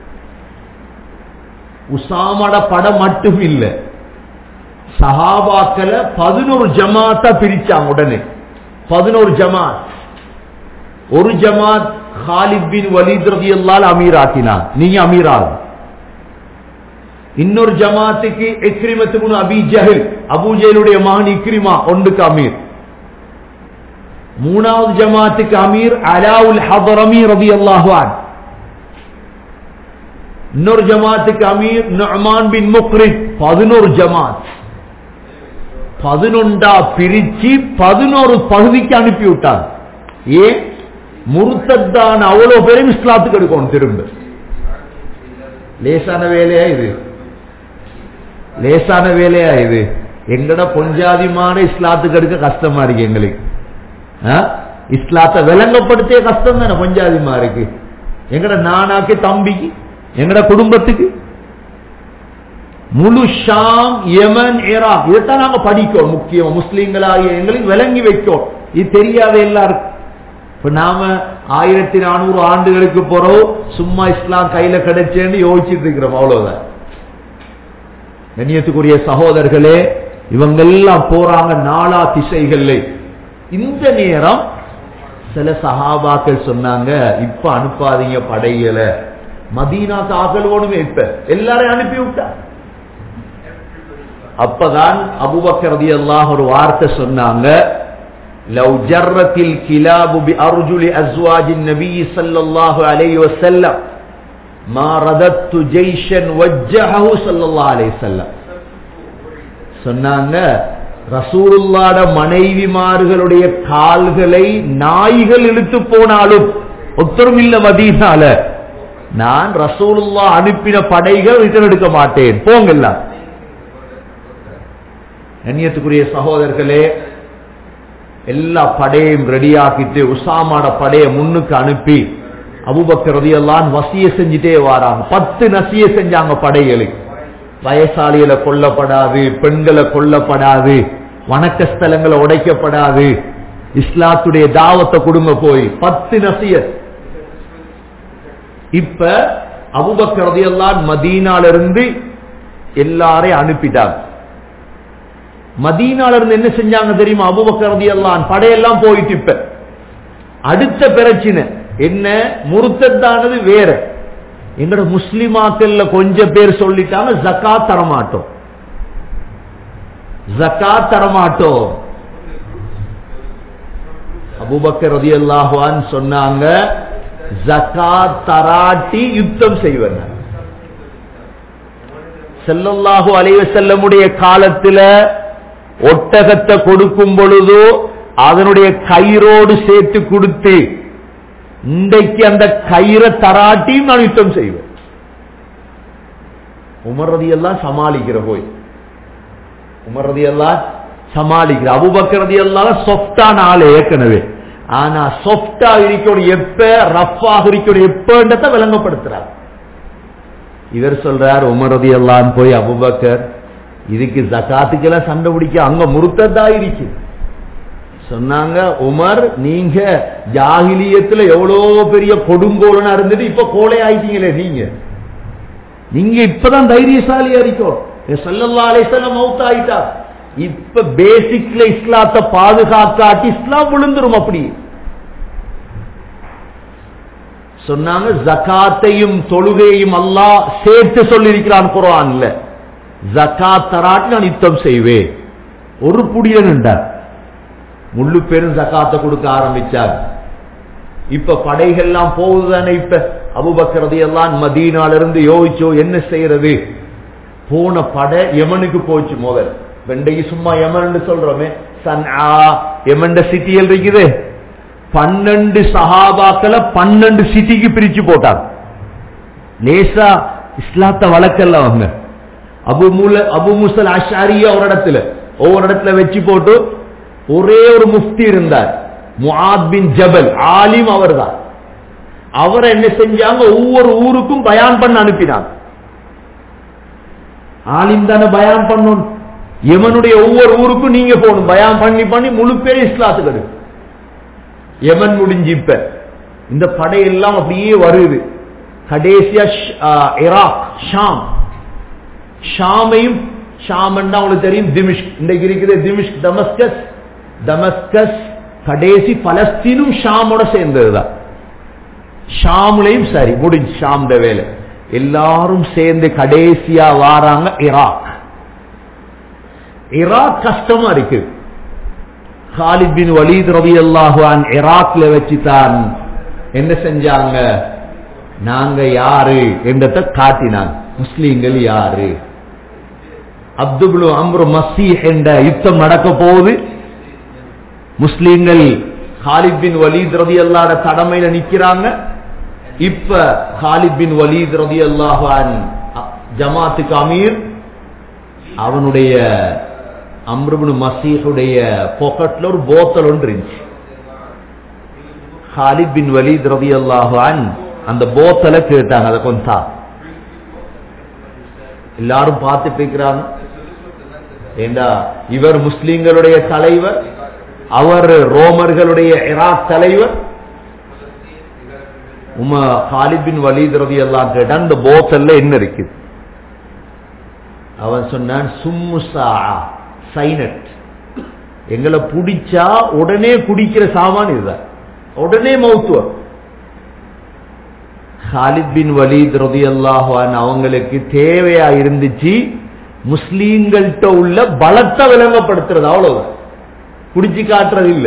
உசாமட படம் மட்டும் இல்ல சஹாபாக்களை பதினோரு ஜமாத்தா பிரிச்சாங்க உடனே பதினோரு ஜமாத் ஒரு ஜமாத் ஹாலித் பின் வலீத் ரதியல்லால் அமீர் ஆக்கினார் நீங்க அமீர் ஆகும் இன்னொரு ஜமாத்துக்கு இக்ரிமத்து அபி ஜஹில் அபூஜலுடைய மகன் இக்ரிமா ஒன்றுக்கு அமீர் மூணாவது ஜமாத்துக்கு அமீர் அலாவுல் ஹதரமி ரபி அல்லாஹான் இன்னொரு ஜமாத்துக்கு அமீர் நுஅமான் பின் முக்ரித் பதினோரு ஜமாத் பதினொன்றா பிரிச்சு பதினோரு பகுதிக்கு அனுப்பி விட்டாங்க ஏன் முருத்தத்தான அவ்வளவு பேரும் இஸ்லாத்துக்கு எடுக்கணும் திரும்ப லேசான வேலையா இது லேசான வேலையா இது எங்கட பொஞ்சாதிமான இஸ்லாத்துக்கு எடுக்க கஷ்டமா இருக்கு எங்களுக்கு ஆ? இஸ்லாத்தை விளங்கப்படுத்திய கஷ்டம் தானே பஞ்சாதிமா இருக்கு எங்கட நானாக்கு தம்பிக்கு எங்கட குடும்பத்துக்கு முழு ஷாம் யமன் ஈராக் இதைத்தான் நாங்க படிக்கோம் முக்கியம் முஸ்லீம்களாகிய எங்களுக்கு விளங்கி வைக்கோம் இது தெரியாத எல்லாருக்கும் இப்ப நாம ஆயிரத்தி நானூறு ஆண்டுகளுக்கு போறோம் சும்மா இஸ்லாம் கையில கிடைச்சேன்னு யோசிச்சுட்டு இருக்கிறோம் அவ்வளவுதான் கண்ணியத்துக்குரிய சகோதரர்களே இவங்கெல்லாம் போறாங்க நாலா திசைகள்ல இந்த நேரம் சில சஹாபாக்கள் சொன்னாங்க இப்ப அனுப்பாதீங்க படைகளை மதீனாக்கு ஆகலோனுமே இப்ப எல்லாரையும் அனுப்பி விட்டா அப்பதான் அபுபக்கர் ரலியல்லாஹு ஒரு வார்த்தை சொன்னாங்க لو جرت الكلاب بأرجل أزواج النبي صلى الله عليه وسلم ما رددت جيشا وجهه صلى الله عليه وسلم சொன்னாங்க ரசூலுல்லாட மனைவிமார்களுடைய கால்களை நாய்கள் இழுத்து போனாலும் ஒத்தரும் இல்ல மதீனால நான் ரசூலுல்லா அனுப்பின படைகள் ரிட்டர்ன் எடுக்க மாட்டேன் போங்கல்ல கண்ணியத்துக்குரிய சகோதரர்களே எல்லா படையையும் ரெடியாக்கிட்டு உசாமாட படைய முன்னுக்கு அனுப்பி அபுபக்கர் ரதியெல்லாம் வசிய செஞ்சுட்டே வாராங்க பத்து நசிய செஞ்சாங்க படைகளுக்கு வயசாளிகளை கொல்லப்படாது பெண்களை கொல்லப்படாது வணக்க ஸ்தலங்களை உடைக்கப்படாது இஸ்லாத்துடைய தாவத்தை கொடுங்க போய் பத்து நசிய இப்ப அபுபக்கர் ரதியெல்லாம் மதீனால இருந்து எல்லாரையும் அனுப்பிட்டாங்க மதீனால இருந்து என்ன செஞ்சாங்க தெரியுமா அபுபக்கர் ரதியெல்லாம் படையெல்லாம் போயிட்டு இப்ப அடுத்த பிரச்சனை என்ன முருத்தத்தானது வேற எங்கட முஸ்லிமாக்கள்ல கொஞ்சம் பேர் சொல்லிட்டாங்க ஜக்காத் தரமாட்டோம் ஜக்காத் தரமாட்டோம் அபுபக்கர் ரதியல்லாஹுவான் சொன்னாங்க ஜக்காத் தராட்டி யுத்தம் செய்வன செல்லல்லாஹு அலைவ செல்லமுடைய காலத்துல ஒட்டகத்தை கொடுக்கும் பொழுதோ அதனுடைய கயிறோடு சேர்த்து கொடுத்து இன்றைக்கு அந்த கயிறை தராட்டியும் நான் யுத்தம் செய்வேன் உமர்றதி எல்லாம் சமாளிக்கிற போய் உமர்றதி எல்லாம் சமாளிக்கிற அபுபக்கரதி எல்லாம் சொப்டான ஆள் ஏற்கனவே ஆனா சொப்டா இருக்கணும் எப்ப ரஃபாக இருக்கணும் எப்பன்றத விளங்கப்படுத்துறார் இவர் சொல்றார் உமரதி எல்லாம் போய் அபுபக்கர் இதுக்கு ஜக்காத்துக்கெல்லாம் சண்டை பிடிக்க அங்க முருத்ததா இருக்கு சொன்னாங்க உமர் நீங்க ஜாகிலியத்துல எவ்வளவு பெரிய கொடுங்கோலனா இருந்துட்டு இப்ப கோலை ஆயிட்டீங்களே நீங்க நீங்க இப்பதான் தைரியசாலியா இருக்கோம் சல்லல்லா அலிசல்லம் மவுத் ஆயிட்டா இப்ப பேசிக்ல இஸ்லாத்தை பாதுகாக்காட்டி இஸ்லாம் விழுந்துரும் அப்படி சொன்னாங்க ஜக்காத்தையும் தொழுகையும் அல்லாஹ் சேர்த்து சொல்லியிருக்கிறான் குரான்ல ஜக்காத் தராட்டி நான் யுத்தம் செய்வேன் ஒரு புடியன் என்றார் முள்ளு பேரும் ஜக்காத்தை கொடுக்க ஆரம்பிச்சார் இப்ப படைகள்லாம் போகுதுதானே இப்ப அபுபக்கரது எல்லாம் மதீனால இருந்து யோசிச்சோ என்ன செய்யறது போன படை யமனுக்கு போச்சு முதல் வெண்டைக்கு சும்மா யமன் சொல்றோமே சன் யமன் சிட்டியில் இருக்குது பன்னெண்டு சஹாபாக்களை பன்னெண்டு சிட்டிக்கு பிரிச்சு போட்டாங்க லேசா இஸ்லாத்த வழக்கல்ல அவங்க அபு மூல அபு முசல் அஷாரியா ஒரு இடத்துல ஒவ்வொரு இடத்துல வச்சு போட்டு ஒரே ஒரு முஃப்தி இருந்தார் முஆத் பின் ஜபல் ஆலிம் அவர் தான் அவரை என்ன செஞ்சாங்க ஒவ்வொரு ஊருக்கும் பயான் பண்ண அனுப்பினாங்க ஆலிம் தானே பயான் பண்ணணும் யமனுடைய ஒவ்வொரு ஊருக்கும் நீங்க போகணும் பயான் பண்ணி பண்ணி முழு பேர் இஸ்லாத்துக்கு எடுக்கும் யமன் முடிஞ்சு இப்ப இந்த படையெல்லாம் அப்படியே வருது கடைசியா இராக் ஷாம் ஷாமையும் ஷாமன் உங்களுக்கு தெரியும் திமிஷ் இன்றைக்கு இருக்குது திமிஷ் தமஸ்கஸ் தமஸ்கஸ் கடைசி பலஸ்தீனும் ஷாமோட சேர்ந்ததுதான் ஷாமுலையும் சரி முடிஞ்சு ஷாம் வேலை எல்லாரும் சேர்ந்து கடைசியா வாராங்க இராக் இராக் கஷ்டமா இருக்கு காலித் பின் வலீத் ரவி அல்லாஹான் இராக்ல வச்சுதான் என்ன செஞ்சாங்க நாங்க யாரு என்றத காட்டினாங்க முஸ்லீம்கள் யாரு அப்துபுல் அம்ரு மசி என்ற யுத்தம் நடக்க போகுது முஸ்லீம்கள் ஹாலித் பின் வலீத் ரதி அல்லாட கடமையில நிக்கிறாங்க இப்ப ஹாலித் பின் வலீத் ரதி அல்லாஹான் ஜமாத்துக்கு அமீர் அவனுடைய அம்ருபின் மசீஹுடைய பாக்கெட்ல ஒரு போத்தல் ஒன்று இருந்துச்சு ஹாலித் பின் வலீத் ரதி அல்லாஹான் அந்த போத்தலை கேட்டாங்க அதை கொஞ்சம் எல்லாரும் பார்த்துட்டு இருக்கிறாங்க ஏண்டா இவர் முஸ்லிம்களுடைய தலைவர் அவர் ரோமர்களுடைய இராக் தலைவர் உம ஹாலித் பின் வலீத் ரவி எல்லாம் கேட்டா இந்த போத்தல்ல என்ன இருக்குது அவன் சொன்னான் சும்முசா சைனட் எங்களை பிடிச்சா உடனே குடிக்கிற சாமான் இதுதான் உடனே மௌத்துவம் ஹாலித் பின் வலீத் ரதி அல்லாஹான் அவங்களுக்கு தேவையா இருந்துச்சு முஸ்லீம்கள்ட்ட உள்ள பலத்தை விளங்கப்படுத்துறது அவ்வளவுதான் குடிச்சு காட்டுறது இல்ல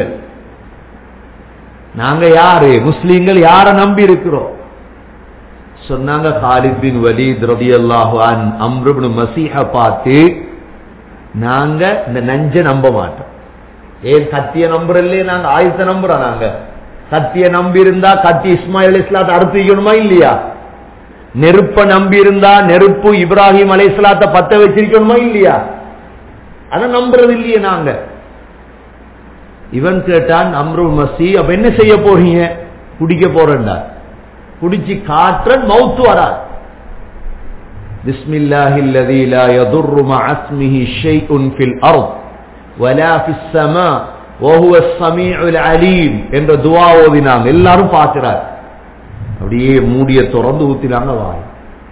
நாங்க யாரு முஸ்லீம்கள் யார நம்பி இருக்கிறோம் சொன்னாங்க ஹாலித் பின் வலீத் ரதி அல்லாஹான் அம்ருபின் மசீஹ பார்த்து நாங்க இந்த நஞ்ச நம்ப மாட்டோம் ஏன் கத்திய நம்புறல்லே நாங்க ஆயுத்த நம்புறோம் நாங்க கத்திய நம்பி இருந்தா கத்தி இஸ்மாயில் இஸ்லாத்தை அடுத்து வைக்கணுமா இல்லையா நெருப்ப நம்பி இருந்தா நெருப்பு இப்ராஹிம் அலை இஸ்லாத்தை பத்த வச்சிருக்கணுமா இல்லையா அதை நம்புறது இல்லையே நாங்க இவன் கேட்டான் அம்ரு மசி அப்ப என்ன செய்ய போறீங்க குடிக்க போறேன்டா குடிச்சு காற்றன் மவுத்து வராது بسم الله الذي لا يضر مع اسمه شيء في الأرض ولا في السماء وهو السميع العليم என்ற துவா ஓதினாங்க எல்லாரும் பார்க்கிறார் அப்படியே மூடிய திறந்து ஊத்தினாங்க வாய்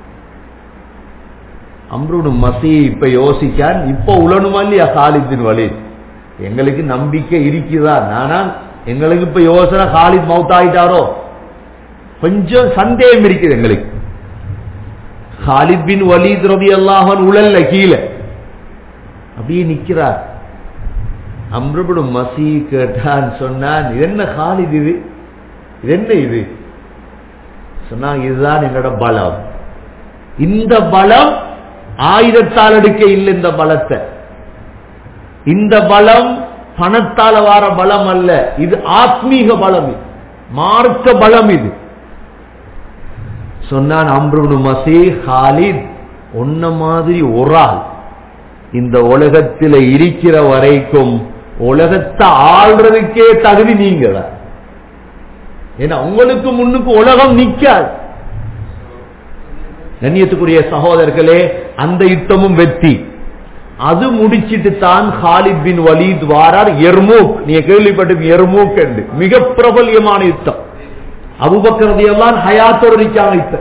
அம்ருடு மசி இப்ப யோசிச்சான் இப்ப உழணுமா இல்லையா காலித்தின் வழி எங்களுக்கு நம்பிக்கை இருக்குதா நானா எங்களுக்கு இப்ப யோசனை காலித் மவுத் ஆயிட்டாரோ கொஞ்சம் சந்தேகம் இருக்குது எங்களுக்கு ஹாலித் பின் வலீத் ரவி அல்லாஹன் உழல்ல கீழே அப்படியே நிக்கிறார் அம்ருபடும் மசி கேட்டான் சொன்னான் இது என்ன ஹாலித் இது இது என்ன இது சொன்னாங்க இதுதான் எங்களோட பலம் இந்த பலம் ஆயுதத்தால் எடுக்க இல்லை இந்த பலத்தை இந்த பலம் பணத்தால வார பலம் அல்ல இது ஆத்மீக பலம் இது மார்க்க பலம் இது சொன்னான் அம்ருனு மசீ ஹாலித் ஒன்ன மாதிரி ஒரு ஆள் இந்த உலகத்தில் இருக்கிற வரைக்கும் உலகத்தை ஆள்றதுக்கே தகுதி நீங்க ஏன்னா உங்களுக்கு முன்னுக்கு உலகம் நிக்காது கண்ணியத்துக்குரிய சகோதரர்களே அந்த யுத்தமும் வெற்றி அது முடிச்சிட்டு தான் ஹாலித் பின் வலீத் வாரார் எர்மூக் நீங்க கேள்விப்பட்டு எர்மூக் என்று மிக பிரபல்யமான யுத்தம் அபுபக்கரதி எல்லாம் ஹயாத்தோடு நிக்காங்க இப்ப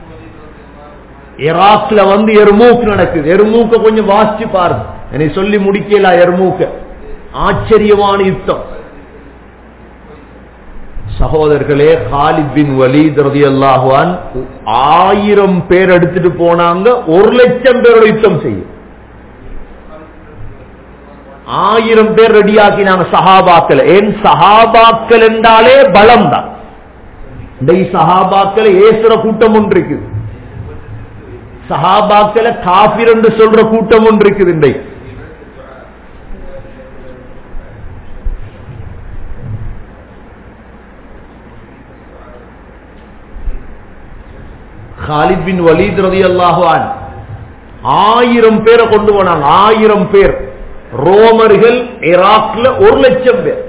ஈராக்ல வந்து எர்மூக் நடக்குது எர்மூக்க கொஞ்சம் வாசிச்சு பாருங்க என்னை சொல்லி முடிக்கல எர்மூக்க ஆச்சரியமான யுத்தம் சகோதரர்களே ஹாலித் பின் வலீத் ரதி அல்லாஹான் ஆயிரம் பேர் எடுத்துட்டு போனாங்க ஒரு லட்சம் பேரோட யுத்தம் செய்யும் ஆயிரம் பேர் ரெடியாக்கினாங்க சஹாபாக்கள் ஏன் சஹாபாக்கள் என்றாலே பலம் தான் இந்த சஹாபாக்களை ஏசுற கூட்டம் ஒன்று இருக்குது சஹாபாக்களை காபிர் என்று சொல்ற கூட்டம் ஒன்று இருக்குது இன்றை ஹாலித் பின் வலீத் ரதி அல்லாஹான் ஆயிரம் பேரை கொண்டு போனாங்க ஆயிரம் பேர் ரோமர்கள் ஈராக்ல ஒரு லட்சம் பேர்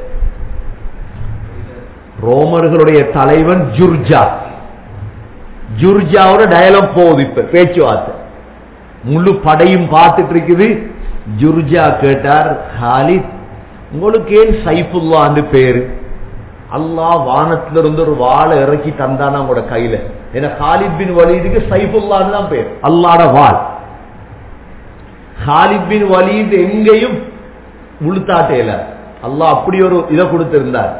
ரோமர்களுடைய தலைவன் ஜுர்ஜா ஜுர்ஜாவோட டயலாக் போகுது இப்ப பேச்சுவார்த்தை முழு படையும் பார்த்துட்டு இருக்குது ஜுர்ஜா கேட்டார் ஹாலித் உங்களுக்கு ஏன் சைஃபுல்லான்னு பேரு அல்லாஹ் வானத்துல இருந்து ஒரு வாழை இறக்கி தந்தானா உங்களோட கையில ஏன்னா ஹாலித் பின் வலீதுக்கு சைஃபுல்லான்னு தான் பேர் அல்லாட வாள் ஹாலித் பின் வலீத் எங்கேயும் முழுத்தாட்டையில அல்லாஹ் அப்படி ஒரு இதை கொடுத்திருந்தார்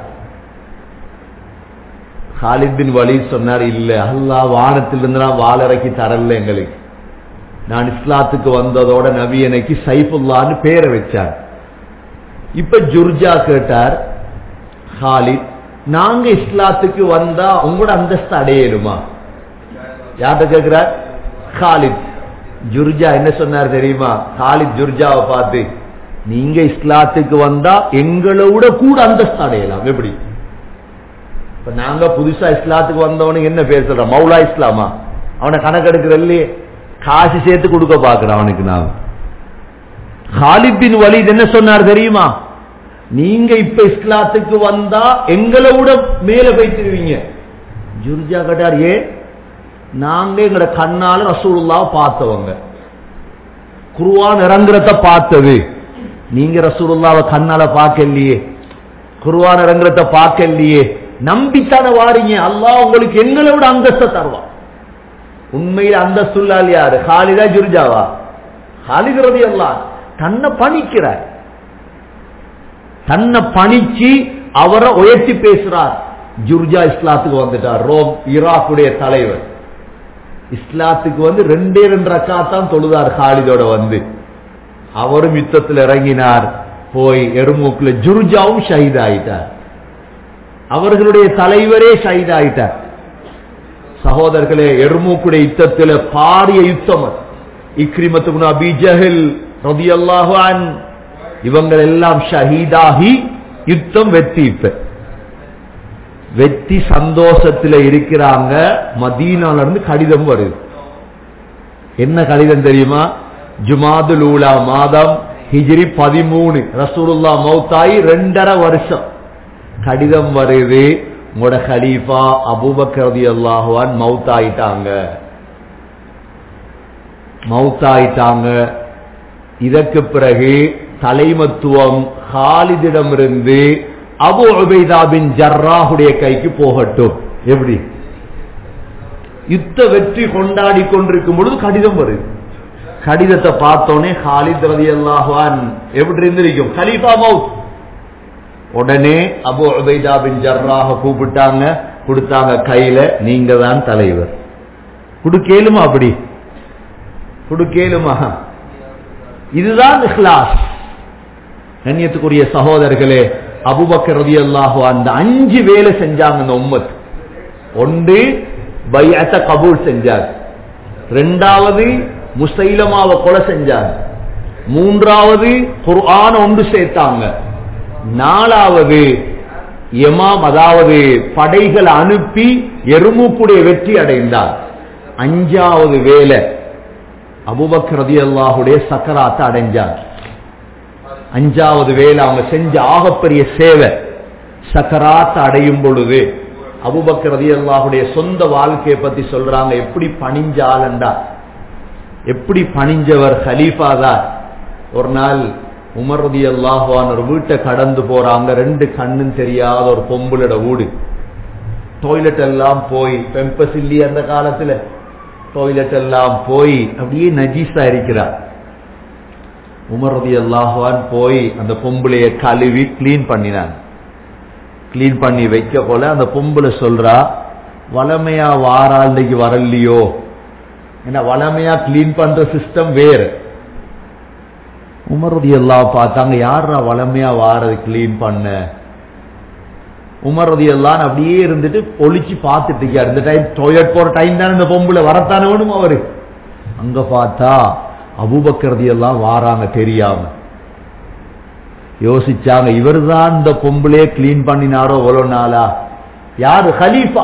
ஹாலித் பின் வலீத் சொன்னார் இல்ல அல்லாஹ் வானத்திலிருந்து நான் வாழ இறக்கி தரல எங்களுக்கு நான் இஸ்லாத்துக்கு வந்ததோட நபி எனக்கு சைஃபுல்லான்னு பேரை வச்சார் இப்ப ஜுர்ஜா கேட்டார் ஹாலித் நாங்க இஸ்லாத்துக்கு வந்தா உங்களோட அந்தஸ்து அடையலுமா யார்கிட்ட கேட்கிறார் ஹாலித் ஜுர்ஜா என்ன சொன்னார் தெரியுமா ஹாலித் ஜுர்ஜாவை பார்த்து நீங்க இஸ்லாத்துக்கு வந்தா எங்களோட கூட அந்தஸ்து அடையலாம் எப்படி இப்ப நாங்க புதுசா இஸ்லாத்துக்கு வந்தவனுக்கு என்ன பேர் சொல்றோம் மௌலா இஸ்லாமா அவனை கணக்கெடுக்கிற இல்லையே காசு சேர்த்து கொடுக்க பாக்குறான் அவனுக்கு நான் ஹாலித் பின் வலீத் என்ன சொன்னார் தெரியுமா நீங்க இப்ப இஸ்லாத்துக்கு வந்தா எங்களை விட மேல போய்த்திருவீங்க ஜுர்ஜா கட்டார் ஏன் நாங்க எங்கட கண்ணால ரசூலுல்லாவை பார்த்தவங்க குருவான் இறங்குறத பார்த்தது நீங்க ரசூலுல்லாவை கண்ணால பார்க்கலையே குருவான் இறங்குறத பார்க்கலையே நம்பித்தான வாரீங்க அல்லாஹ் உங்களுக்கு எங்களை விட அந்தஸ்தை தருவான் உண்மையில் அந்தஸ்துல்லால் யாரு ஹாலிதா ஜுர்ஜாவா ஹாலிகிறது எல்லாம் தன்னை பணிக்கிறார் தன்னை பணிச்சு அவரை உயர்த்தி பேசுறார் ஜுர்ஜா இஸ்லாத்துக்கு வந்துட்டார் ரோம் ஈராக்குடைய தலைவர் இஸ்லாத்துக்கு வந்து ரெண்டே ரெண்டு ரக்கா தான் தொழுதார் ஹாலிதோட வந்து அவரும் யுத்தத்தில் இறங்கினார் போய் எருமூக்குல ஜுர்ஜாவும் ஷஹீத் ஆயிட்டார் அவர்களுடைய தலைவரே ஷஹீத் ஆயிட்டார் சகோதரர்களே எருமூக்குடைய யுத்தத்தில் பாரிய யுத்தம் அது இக்ரிமத்து அபி ஜஹில் ரதியல்லாஹு இவங்கள் எல்லாம் ஷஹீதாகி யுத்தம் வெற்றி இப்ப வெற்றி சந்தோஷத்துல இருக்கிறாங்க மதீனால இருந்து கடிதம் வருது என்ன கடிதம் தெரியுமா ஜுமாதுல் ஊலா மாதம் ஹிஜ்ரி பதிமூணு ரசூலுல்லா மௌத்தாயி ரெண்டரை வருஷம் கடிதம் வருது உங்களோட ஹலீஃபா அபூபக்கரதி அல்லாஹுவான் மௌத்தாயிட்டாங்க மௌத்தாயிட்டாங்க இதற்கு பிறகு தலைமத்துவம் ஹாலிதிடமிருந்து அபு உபைதா பின் ஜர்ராஹுடைய கைக்கு போகட்டும் எப்படி யுத்த வெற்றி கொண்டாடி கொண்டிருக்கும் பொழுது கடிதம் வருது கடிதத்தை பார்த்தோன்னே ஹாலித் ரதி அல்லாஹான் எப்படி இருந்திருக்கும் கலீஃபா மவுத் உடனே அபு உபைதா பின் ஜர்ராஹ கூப்பிட்டாங்க கொடுத்தாங்க கையில நீங்க தான் தலைவர் குடுக்கேலுமா அப்படி குடுக்கேலுமா இதுதான் இஹ்லாஸ் கண்ணியத்துக்குரிய சகோதரர்களே அபுபக்கர் ரதி அல்லாஹு அந்த அஞ்சு வேலை செஞ்சாங்க அந்த உம்மத் ஒன்று பையத்த கபூல் செஞ்சார் ரெண்டாவது முசைலமாவை கொலை செஞ்சார் மூன்றாவது குர்ஆன ஒன்று சேர்த்தாங்க நாலாவது எமாம் அதாவது படைகளை அனுப்பி எருமுக்குடைய வெற்றி அடைந்தார் அஞ்சாவது வேலை அபுபக்கர் ரதி அல்லாஹுடைய சக்கராத்தை அடைஞ்சார் அஞ்சாவது வேலை அவங்க செஞ்ச ஆகப்பெரிய சேவை சக்கராத்த அடையும் பொழுது அபுபக்கர் ரதி அல்லாஹுடைய சொந்த வாழ்க்கையை பத்தி சொல்றாங்க எப்படி பணிஞ்ச ஆளண்டா எப்படி பணிஞ்சவர் ஹலீஃபா தான் ஒரு நாள் உமர் ரதி அல்லாஹுவான் ஒரு வீட்டை கடந்து போறாங்க ரெண்டு கண்ணும் தெரியாத ஒரு பொம்புலோட வீடு டாய்லெட் எல்லாம் போய் பெம்பஸ் இல்லையே அந்த காலத்துல டாய்லெட் எல்லாம் போய் அப்படியே நஜீஸா இருக்கிறார் உமர் ரதி அல்லாஹான் போய் அந்த பொம்பளைய கழுவி கிளீன் பண்ணினான் கிளீன் பண்ணி வைக்க போல அந்த பொம்பளை சொல்றா வளமையா வாராண்டைக்கு வரலையோ ஏன்னா வளமையா கிளீன் பண்ற சிஸ்டம் வேறு உமர் ரதி எல்லாம் பார்த்தாங்க யாரா வளமையா வாரது கிளீன் பண்ண உமர் ரதி எல்லாம் அப்படியே இருந்துட்டு ஒளிச்சு பார்த்துட்டு இருக்காரு இந்த டைம் டாய்லெட் போற டைம் தானே இந்த பொம்பளை வரத்தானே வேணும் அவரு அங்க பார்த்தா அபுபக்கரதி எல்லாம் வாராங்க தெரியாம யோசிச்சாங்க இவர் தான் இந்த பொம்பளையே கிளீன் பண்ணினாரோ எவ்வளவு நாளா யாரு ஹலீஃபா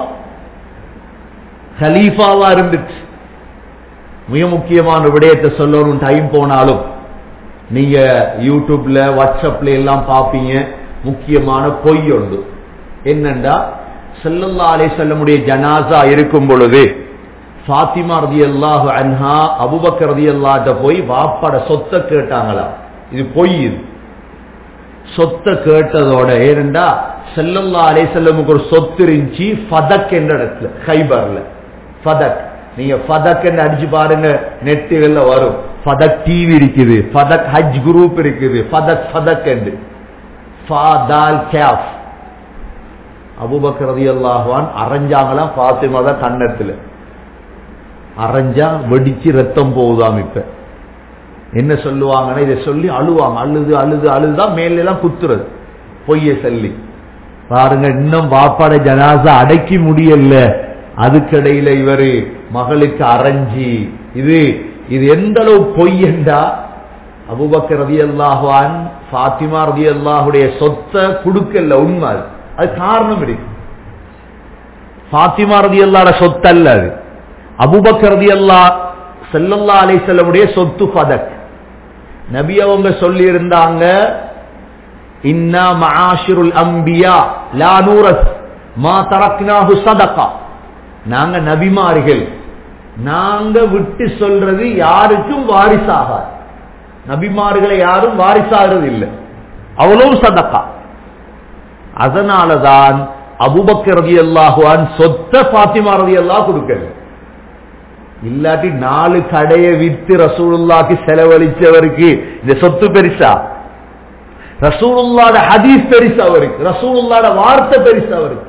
ஹலீஃபாவா இருந்துச்சு மிக முக்கியமான விடயத்தை சொல்லணும் டைம் போனாலும் நீங்க யூடியூப்ல வாட்ஸ்அப்ல எல்லாம் பாப்பீங்க முக்கியமான பொய் உண்டு என்னண்டா செல்லல்லா அலை செல்லமுடைய ஜனாசா இருக்கும் பொழுது ஃபாத்திமா ரதி அல்லாஹு அன்ஹா அபுபக்கர் ரதி அல்லாட்ட போய் வாப்பாட சொத்தை கேட்டாங்களா இது பொய் இது சொத்தை கேட்டதோட ஏனண்டா செல்லல்லா அலை செல்லமுக்கு ஒரு சொத்து இருந்துச்சு ஃபதக் என்ற இடத்துல ஹைபர்ல ஃபதக் நீங்க ஃபதக் அடிச்சு பாருங்க நெட்டுகள்ல வரும் ஃபதக் டிவி இருக்குது ஃபதக் ஹஜ் குரூப் இருக்குது ஃபதக் ஃபதக் என்று ஃபாதால் கேஃப் அபுபக்கர் ரதி அல்லாஹான் அரைஞ்சாங்களாம் ஃபாத்திமா தான் கண்ணத்துல அரைஞ்சா வெடிச்சு ரத்தம் போகுதாம் இப்ப என்ன சொல்லுவாங்கன்னா இதை சொல்லி அழுவாங்க அழுது அழுது அழுதுதான் மேல எல்லாம் குத்துறது பொய்ய சொல்லி பாருங்க இன்னும் வாப்பாட ஜனாசா அடக்கி முடியல அதுக்கடையில இவரு மகளுக்கு அரைஞ்சி இது இது எந்த அளவு பொய் என்றா அபுபக்கர் ரதி அல்லாஹான் ஃபாத்திமா ரதி அல்லாஹுடைய சொத்தை கொடுக்கல உண்மை அது அது காரணம் இருக்கு ஃபாத்திமா ரதி அல்லாட சொத்து அல்ல அது அபுபக்கர் ரதி அல்லா செல்லல்லா அலை செல்லமுடைய சொத்து பதக் நபி அவங்க சொல்லி இருந்தாங்க இன்னா மஆஷிருல் அம்பியா லா நூரஸ் மா தரக்னாஹு சதகா நாங்க நபிமார்கள் நாங்க விட்டு சொல்றது யாருக்கும் வாரிசாகாது நபிமார்களை யாரும் வாரிசாகிறது இல்லை அவ்வளவு சதக்கா அதனாலதான் அபுபக்கர் ரதி அல்லாஹுவான் சொத்த பாத்திமா ரதி அல்லாஹ் கொடுக்கல இல்லாட்டி நாலு கடையை வித்து ரசூலுல்லாக்கு செலவழிச்சவருக்கு இந்த சொத்து பெருசா ரசூலுல்லாட ஹதீஸ் பெருசு அவருக்கு ரசூலுல்லாட வார்த்தை பெருசு அவருக்கு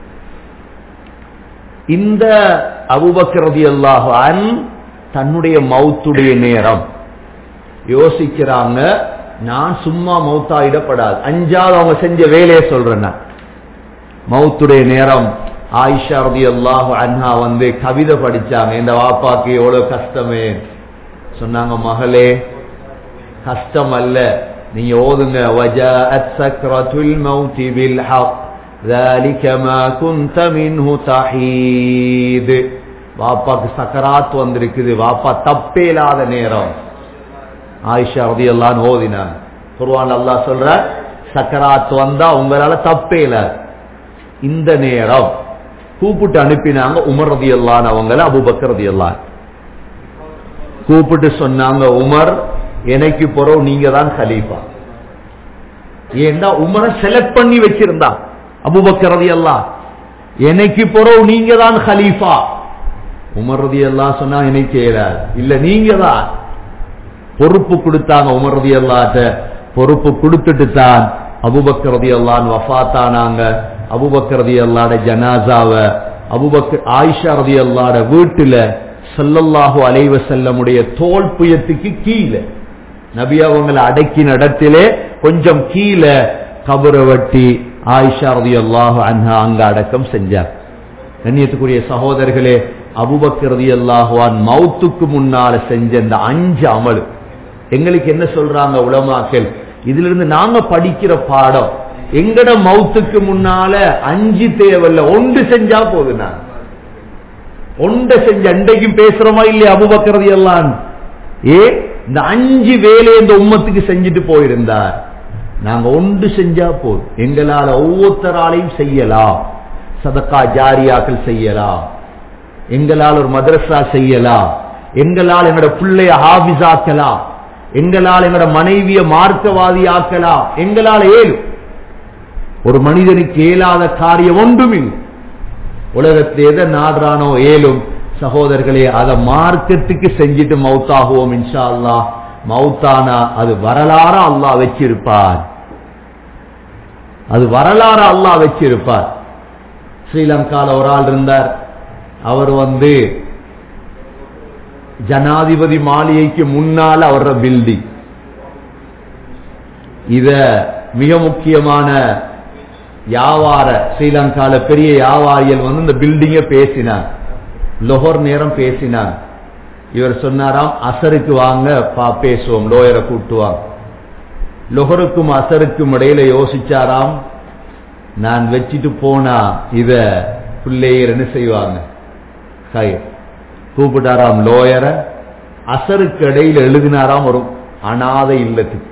இந்த அபுபக்கரதி அல்லாஹான் தன்னுடைய மௌத்துடைய நேரம் யோசிக்கிறாங்க நான் சும்மா மௌத்தாயிடப்படாது அஞ்சாவது அவங்க செஞ்ச வேலையை சொல்றேன் நான் மௌத்துடைய நேரம் ஆயிஷா ரதி அல்லாஹு அன்ஹா வந்து கவிதை படிச்சாங்க இந்த வாப்பாக்கு எவ்வளவு கஷ்டமே சொன்னாங்க மகளே கஷ்டம் அல்ல நீங்க ஓதுங்க وجاءت سكرة الموت بالحق ذلك ما كنت منه தஹீத் வாப்பாக்கு சக்கராத் வந்திருக்குது வாப்பா தப்பே இல்லாத நேரம் ஆயிஷா ரதி எல்லாம் ஓதினாங்க குர்வான் அல்லாஹ் சொல்ற சக்கராத் வந்தா உங்களால தப்பே இல்ல இந்த நேரம் கூப்பிட்டு அனுப்பினாங்க உமர் ரதி அல்லான் அவங்கள அபுபக்கர் ரதி அல்லான் கூப்பிட்டு சொன்னாங்க உமர் எனக்கு பிறகு நீங்க தான் கலீஃபா ஏன்னா உமரை செலக்ட் பண்ணி வச்சிருந்தா அபுபக்கர் ரதி அல்லான் எனக்கு பிறகு நீங்க தான் கலீஃபா உமர் ரதி எல்லாம் சொன்னா எனக்கு இயலாது இல்ல நீங்க தான் பொறுப்பு கொடுத்தாங்க உமர் ரதி அல்லாட்ட பொறுப்பு கொடுத்துட்டு தான் அபுபக்கர் ரதி அல்லான் வஃத்தானாங்க அபுபக்கர் ரதி அல்லாட ஜனாசாவ அபுபக்கர் ஆயிஷா ரதி அல்லாட வீட்டுல சல்லல்லாஹு அலைவ செல்லமுடைய தோல் புயத்துக்கு கீழே நபி அவங்களை அடக்கின இடத்திலே கொஞ்சம் கீழே கபரை வட்டி ஆயிஷா ரதி அல்லாஹு அன்ஹா அங்க அடக்கம் செஞ்சார் கண்ணியத்துக்குரிய சகோதரர்களே அபுபக்கரதி அல்லாஹுவான் மவுத்துக்கு முன்னால செஞ்ச இந்த அஞ்சு அமல் எங்களுக்கு என்ன சொல்றாங்க உலமாக்கள் இதுல இருந்து நாங்க படிக்கிற பாடம் எங்கட மவுத்துக்கு முன்னால அஞ்சு தேவையில்ல ஒன்று செஞ்சா போதும் நான் ஒன்றை செஞ்ச அன்றைக்கும் பேசுறோமா இல்லையா அபுபக்கரதி எல்லாம் ஏ இந்த அஞ்சு வேலையை இந்த உம்மத்துக்கு செஞ்சுட்டு போயிருந்தார் நாங்க ஒன்று செஞ்சா போதும் எங்களால ஒவ்வொருத்தராலையும் செய்யலாம் சதக்கா ஜாரியாக்கள் செய்யலாம் எங்களால் ஒரு மதரசா செய்யலாம் எங்களால் எங்களோட பிள்ளைய ஹாபிஸாக்கலாம் எங்களால் எங்களோட மனைவிய மார்க்கவாதி ஆக்கலாம் எங்களால் ஏழும் ஒரு மனிதனுக்கு ஏலாத காரியம் ஒன்றுமில்லை உலகத்தில் எதை நாடுறானோ ஏலும் சகோதரர்களே அதை மார்க்கத்துக்கு செஞ்சுட்டு மவுத்தாகுவோம் இன்ஷா அல்லா மவுத்தானா அது வரலாற அல்லாஹ் வச்சிருப்பார் அது வரலாற அல்லாஹ் வச்சிருப்பார் ஸ்ரீலங்கால ஒரு ஆள் இருந்தார் அவர் வந்து ஜனாதிபதி மாளிகைக்கு முன்னால அவர பில்டிங் இத மிக முக்கியமான வியாபார ஸ்ரீலங்கால பெரிய வியாபாரிகள் வந்து இந்த பில்டிங்க பேசினார் லொஹர் நேரம் பேசினார் இவர் சொன்னாராம் அசருக்கு வாங்க பா பேசுவோம் லோயரை கூட்டுவாங்க லொஹருக்கும் அசருக்கும் இடையில யோசிச்சாராம் நான் வச்சுட்டு போனா இத பிள்ளையர் என்ன செய்வாங்க கை கூப்பிட்டாராம் லோயரை அசருக்கு இடையில எழுதினாராம் ஒரு அநாத இல்லத்துக்கு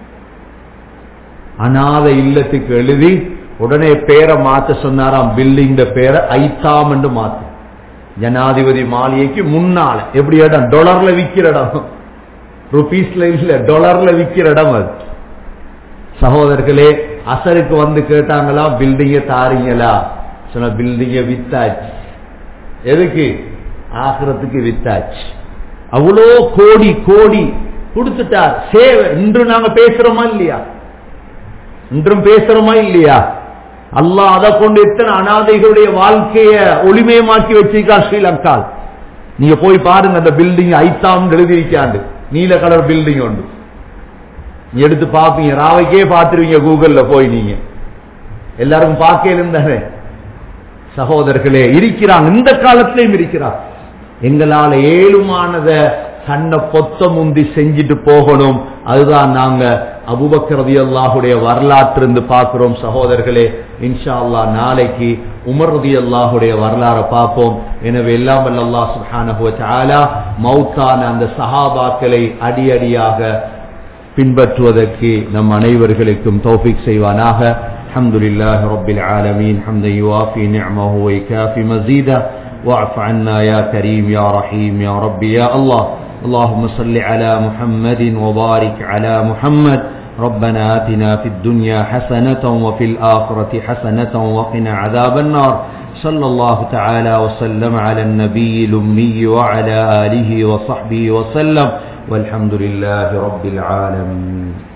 அநாத இல்லத்துக்கு எழுதி உடனே பேரை மாத்த சொன்னாராம் பில்டிங் பேரை ஐத்தாம் என்று மாத்து ஜனாதிபதி மாளிகைக்கு முன்னால எப்படி இடம் டொலர்ல விக்கிற இடம் ருபீஸ்ல இல்ல டொலர்ல விக்கிற இடம் அது சகோதரர்களே அசருக்கு வந்து கேட்டாங்களா பில்டிங்க தாரீங்களா சொன்ன பில்டிங்க வித்தாச்சு எதுக்கு ஆகிறதுக்கு வித்தாச்சு அவ்வளோ கோடி கோடி கொடுத்துட்டார் சேவை இன்று நாங்க பேசுறோமா இல்லையா இன்றும் பேசுறோமா இல்லையா அல்லாஹ் அதை கொண்டு எத்தனை அனாதைகளுடைய வாழ்க்கைய ஒளிமயமாக்கி வச்சிருக்கார் ஸ்ரீலங்கால் நீங்க போய் பாருங்க அந்த பில்டிங் ஐத்தாம் எழுதியிருக்காண்டு நீல கலர் பில்டிங் உண்டு நீ எடுத்து பாப்பீங்க ராவைக்கே பார்த்துருவீங்க கூகுள்ல போய் நீங்க எல்லாரும் பார்க்க இருந்தாரு சகோதரர்களே இருக்கிறாங்க இந்த காலத்திலையும் இருக்கிறார் எங்களால ஏழுமானத கண்ண பொத்த முந்தி செஞ்சுட்டு போகணும் அதுதான் நாங்க அபுபக்கரதி அல்லாஹுடைய வரலாற்று இருந்து பார்க்கிறோம் சகோதரர்களே இன்ஷா அல்லா நாளைக்கு உமர் ரதி அல்லாஹுடைய வரலாறை பார்ப்போம் எனவே எல்லாம் வல்ல அல்லாஹ் சுப்ஹானஹு வ தஆலா மௌத்தான அந்த சஹாபாக்களை அடியடியாக பின்பற்றுவதற்கு நம் அனைவர்களுக்கும் தௌஃபிக் செய்வானாக الحمد لله رب العالمين حمدا يوافي نعمه ويكافي مزيدا واعف عنا يا كريم يا رحيم يا رب يا الله اللهم صل على محمد وبارك على محمد ربنا آتنا في الدنيا حسنة وفي الآخرة حسنة وقنا عذاب النار صلى الله تعالى وسلم على النبي الأمي وعلى آله وصحبه وسلم والحمد لله رب العالمين